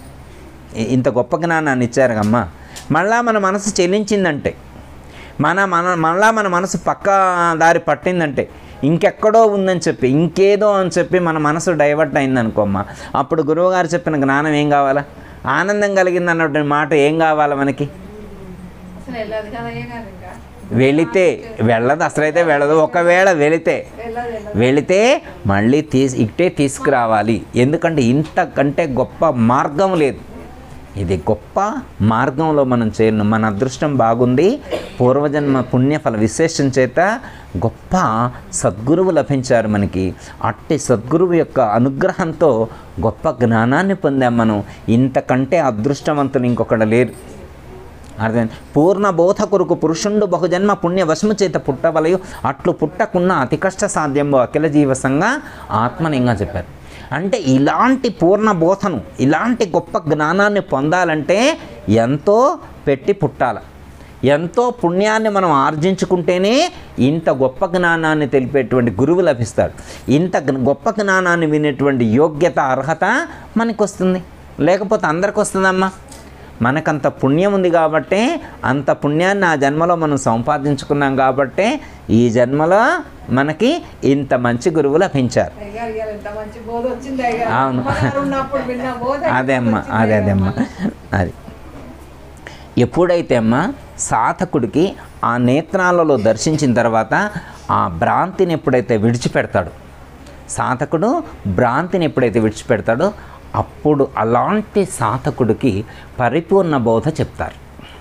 ఇ- ఇంత గొప్ప జ్ఞానాన్ని ఇచ్చారు అమ్మా మళ్ళా మన మనసు చెల్లించిందంటే మన మన మళ్ళా మన మనసు పక్క దారి పట్టిందంటే ఇంకెక్కడో ఉందని చెప్పి ఇంకేదో అని చెప్పి మన మనసు డైవర్ట్ అయిందనుకోమ్మా అప్పుడు గురువుగారు చెప్పిన జ్ఞానం ఏం కావాలా ఆనందం కలిగింది అన్నటువంటి మాట ఏం కావాలా మనకి అసలు వెళ్ళదు కదా ఏ గారు ఇంకా వెళితే వెళ్ళదు అసలైతే వెళ్ళదు ఒకవేళ వెళితే వెళ్ళదు వెళ్ళదు వెళితే మళ్ళీ తీసి ఇట్టే తీసుకురావాలి ఎందుకంటే ఇంతకంటే గొప్ప మార్గం లేదు ఇది గొప్ప మార్గంలో మనం చేరిన మన అదృష్టం బాగుంది పూర్వజన్మ పుణ్యఫల విశేషం చేత గొప్ప సద్గురువు లభించారు మనకి అట్టి సద్గురువు యొక్క అనుగ్రహంతో గొప్ప జ్ఞానాన్ని పొందాం మనం ఇంతకంటే అదృష్టవంతులు ఇంకొకడు లేరు అర్థం పూర్ణ బోధ కొరకు పురుషుండు బహుజన్మ పుణ్య వశము చేత పుట్టవలయు అట్లు పుట్టకున్న అతి కష్ట సాధ్యము అఖిల జీవసంగా ఆత్మనింగా చెప్పారు అంటే ఇలాంటి పూర్ణ బోధను ఇలాంటి గొప్ప జ్ఞానాన్ని పొందాలంటే ఎంతో పెట్టి పుట్టాల ఎంతో పుణ్యాన్ని మనం ఆర్జించుకుంటేనే ఇంత గొప్ప జ్ఞానాన్ని తెలిపేటువంటి గురువు లభిస్తాడు ఇంత జ్ఞ- గొప్ప జ్ఞానాన్ని వినేటువంటి యోగ్యత అర్హత మనకు వస్తుంది లేకపోతే అందరికి వస్తుందమ్మా మనకంత పుణ్యం ఉంది కాబట్టే అంత పుణ్యాన్ని ఆ జన్మలో మనం సంపాదించుకున్నాం కాబట్టే ఈ జన్మలో మనకి ఇంత మంచి గురువు లభించారు అయ్యగారు ఇవాళ ఎంత మంచి బోధ వచ్చింది అయ్యగారు అవును. అమ్మగారు ఉన్నప్పుడు విన్న బోధ అదే అమ్మా అదే అదే అమ్మా అది ఎప్పుడైతే అమ్మా సాధకుడికి ఆ నేత్రాలలో దర్శించిన తర్వాత ఆ భ్రాంతిని ఎప్పుడైతే విడిచిపెడతాడో సాధకుడు భ్రాంతిని ఎప్పుడైతే విడిచిపెడతాడో అప్పుడు అలాంటి సాధకుడికి పరిపూర్ణ బోధ చెప్తారు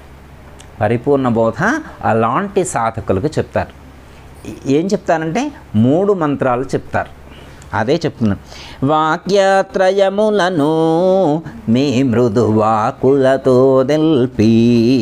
పరిపూర్ణ బోధ అలాంటి సాధకులకు చెప్తారు ఏ- ఏం చెప్తారంటే మూడు మంత్రాలు చెప్తారు అదే చెప్తున్నాను వాక్యత్రయములను మీ మృదు వాకులతో తెల్పి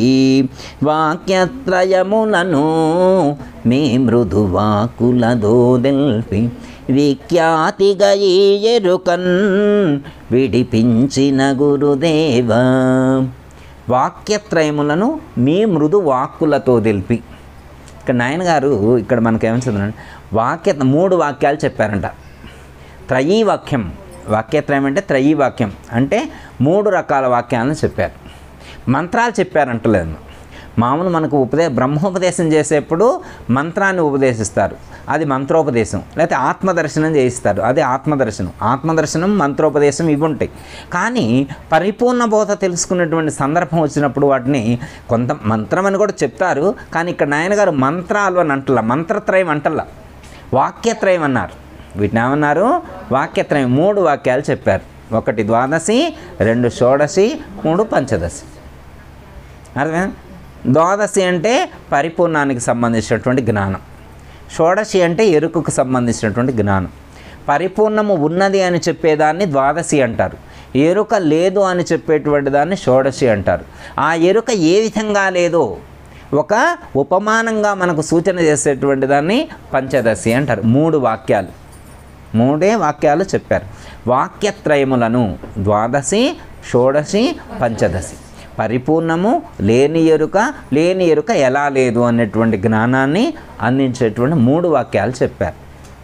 వాక్యత్రయములను మీ మృదు వాకులతో తెల్పి విఖ్యాతిగా ఈ ఎరుకన్ విడిపించిన గురుదేవా వాక్యత్రయములను మీ మృదు వాక్కులతో తెలిపి ఇక్కడ నాయన గారు ఇక్కడ మనకేమని చదువునండి వాక్య మూడు వాక్యాలు చెప్పారంట త్రయీ వాక్యం వాక్యత్రయం అంటే త్రయీ వాక్యం అంటే మూడు రకాల వాక్యాలను చెప్పారు మంత్రాలు చెప్పారంటలేదు మామూలు మనకు ఉపదే బ్రహ్మోపదేశం చేసేప్పుడు మంత్రాన్ని ఉపదేశిస్తారు అది మంత్రోపదేశం లేకపోతే ఆత్మదర్శనం చేయిస్తారు అది ఆత్మదర్శనం ఆత్మదర్శనం మంత్రోపదేశం ఇవి ఉంటాయి కానీ పరిపూర్ణ బోధ తెలుసుకున్నటువంటి సందర్భం వచ్చినప్పుడు వాటిని కొంత మంత్రం అని కూడా చెప్తారు కానీ ఇక్కడ నాయనగారు మంత్రాలు అని అంటలా మంత్రత్రయం అంటల్లా వాక్యత్రయం అన్నారు వీటిని ఏమన్నారు వాక్యత్రయం మూడు వాక్యాలు చెప్పారు ఒకటి ద్వాదశి రెండు షోడశి మూడు పంచదశి అర్థమే ద్వాదశి అంటే పరిపూర్ణానికి సంబంధించినటువంటి జ్ఞానం షోడశి అంటే ఎరుకుకు సంబంధించినటువంటి జ్ఞానం పరిపూర్ణము ఉన్నది అని చెప్పేదాన్ని ద్వాదశి అంటారు ఎరుక లేదు అని చెప్పేటువంటి దాన్ని షోడశి అంటారు ఆ ఎరుక ఏ విధంగా లేదో ఒక ఉపమానంగా మనకు సూచన చేసేటువంటి దాన్ని పంచదశి అంటారు మూడు వాక్యాలు మూడే వాక్యాలు చెప్పారు వాక్యత్రయములను ద్వాదశి షోడశి పంచదశి పరిపూర్ణము లేని ఎరుక లేని ఎరుక ఎలా లేదు అనేటువంటి జ్ఞానాన్ని అందించేటువంటి మూడు వాక్యాలు చెప్పారు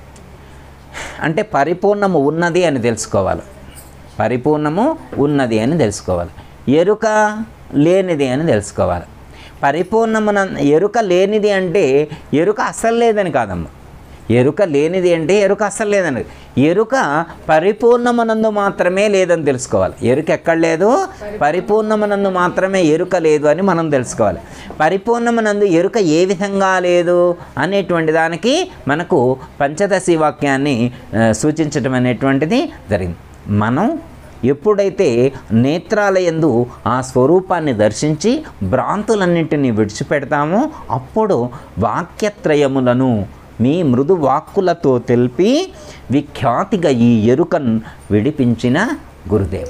అంటే పరిపూర్ణము ఉన్నది అని తెలుసుకోవాలి పరిపూర్ణము ఉన్నది అని తెలుసుకోవాలి ఎరుక లేనిది అని తెలుసుకోవాలి పరిపూర్ణమున ఎరుక లేనిది అంటే ఎరుక అస్సలు లేదని కాదమ్మా ఎరుక లేనిది అంటే ఎరుక అస్సలు లేదని ఎరుక పరిపూర్ణమునందు మాత్రమే లేదని తెలుసుకోవాలి ఎరుక ఎక్కడ లేదు పరిపూర్ణమునందు మాత్రమే ఎరుక లేదు అని మనం తెలుసుకోవాలి పరిపూర్ణమునందు ఎరుక ఏ విధంగా లేదు అనేటువంటి దానికి మనకు పంచదశి వాక్యాన్ని ఆ, సూచించడం అనేటువంటిది జరిగింది మనం ఎప్పుడైతే నేత్రాలయందు ఆ స్వరూపాన్ని దర్శించి భ్రాంతులన్నింటినీ విడిచిపెడతామో అప్పుడు వాక్యత్రయములను మీ మృదు వాక్కులతో తెలిపి విఖ్యాతిగా ఈ ఎరుకను విడిపించిన గురుదేవ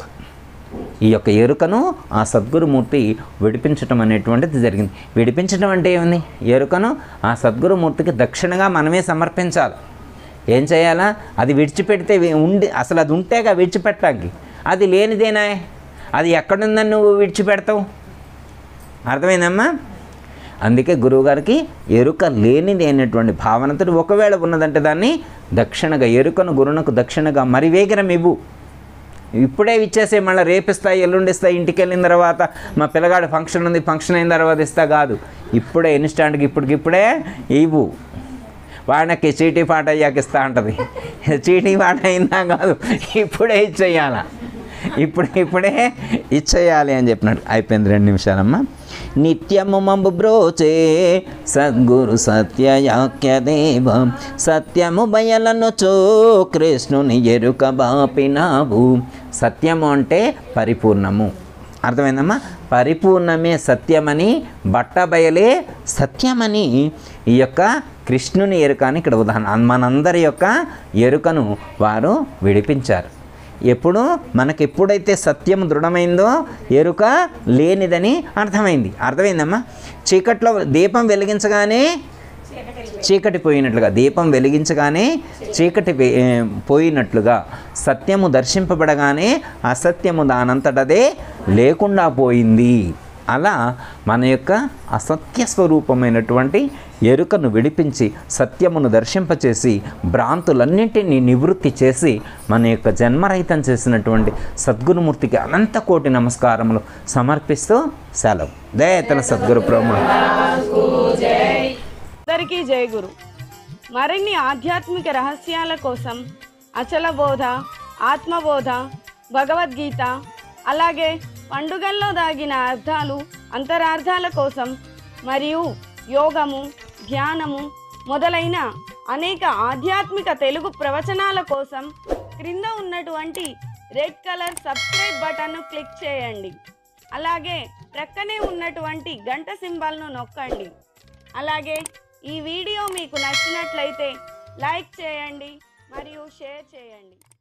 ఈ యొక్క ఎరుకను ఆ సద్గురుమూర్తి విడిపించటం అనేటువంటిది జరిగింది విడిపించడం అంటే ఏముంది ఎరుకను ఆ సద్గురుమూర్తికి దక్షిణగా మనమే సమర్పించాలి ఏం చేయాలా అది విడిచిపెడితే వి- ఉండి అసలు అది ఉంటేగా విడిచిపెట్టడానికి అది లేనిదేనా అది ఎక్కడుందని నువ్వు విడిచిపెడతావు అర్థమైందమ్మా అందుకే గురువుగారికి ఎరుక లేనిది అనేటువంటి భావనతో ఒకవేళ ఉన్నదంటే దాన్ని దక్షిణగా ఎరుకను గురునకు దక్షిణగా మరి వేగరం ఇవ్వు ఇప్పుడే ఇచ్చేసే మళ్ళీ రేపిస్తా ఎల్లుండి ఇస్తా ఇంటికి వెళ్ళిన తర్వాత మా పిల్లగాడు ఫంక్షన్ ఉంది ఫంక్షన్ అయిన తర్వాత ఇస్తా కాదు ఇప్పుడే ఇన్స్టాంట్కి ఇప్పటికి ఇప్పుడే ఇవ్వు వాడికి చీటీ పాట అయ్యాక ఇస్తా ఉంటుంది చీటీ పాట అయిందా కాదు ఇప్పుడే ఇచ్చేయాల ఇప్పుడు ఇప్పుడే ఇచ్చేయాలి అని చెప్పినట్టు అయిపోయింది రెండు నిమిషాలమ్మా నిత్యము మంబు బ్రోచే సద్గురు సత్యయాఖ్య దేవ సత్యము బయలను చో కృష్ణుని ఎరుక బాపినావు సత్యము అంటే పరిపూర్ణము అర్థమైందమ్మా పరిపూర్ణమే సత్యమని బట్టబయలే సత్యమని ఈ యొక్క కృష్ణుని ఎరుక అని ఇక్కడ ఉదాహరణ మనందరి యొక్క ఎరుకను వారు విడిపించారు ఎప్పుడు మనకు ఎప్పుడైతే సత్యం దృఢమైందో ఎరుక లేనిదని అర్థమైంది అర్థమైందమ్మా చీకట్లో దీపం వెలిగించగానే చీకటి పోయినట్లుగా దీపం వెలిగించగానే చీకటి వే- ఏ, పోయినట్లుగా సత్యము దర్శింపబడగానే అసత్యము దానంతటదే లేకుండా పోయింది అలా మన యొక్క అసత్య స్వరూపమైనటువంటి ఎరుకను విడిపించి సత్యమును దర్శింపచేసి భ్రాంతులన్నింటినీ నివృత్తి చేసి మన యొక్క జన్మరహితం చేసినటువంటి సద్గురుమూర్తికి అనంత కోటి నమస్కారములు సమర్పిస్తూ సెలవు దయతల సద్గురు ప్రేమ అందరికీ జై గురు మరిన్ని ఆధ్యాత్మిక రహస్యాల కోసం అచల బోధ ఆత్మబోధ భగవద్గీత అలాగే పండుగల్లో దాగిన అర్థాలు అంతరార్థాల కోసం మరియు యోగము ధ్యానము మొదలైన అనేక ఆధ్యాత్మిక తెలుగు ప్రవచనాల కోసం క్రింద ఉన్నటువంటి రెడ్ కలర్ సబ్స్క్రైబ్ బటన్ను క్లిక్ చేయండి అలాగే ప్రక్కనే ఉన్నటువంటి గంట సింబల్ను నొక్కండి అలాగే ఈ వీడియో మీకు నచ్చినట్లయితే లైక్ చేయండి మరియు షేర్ చేయండి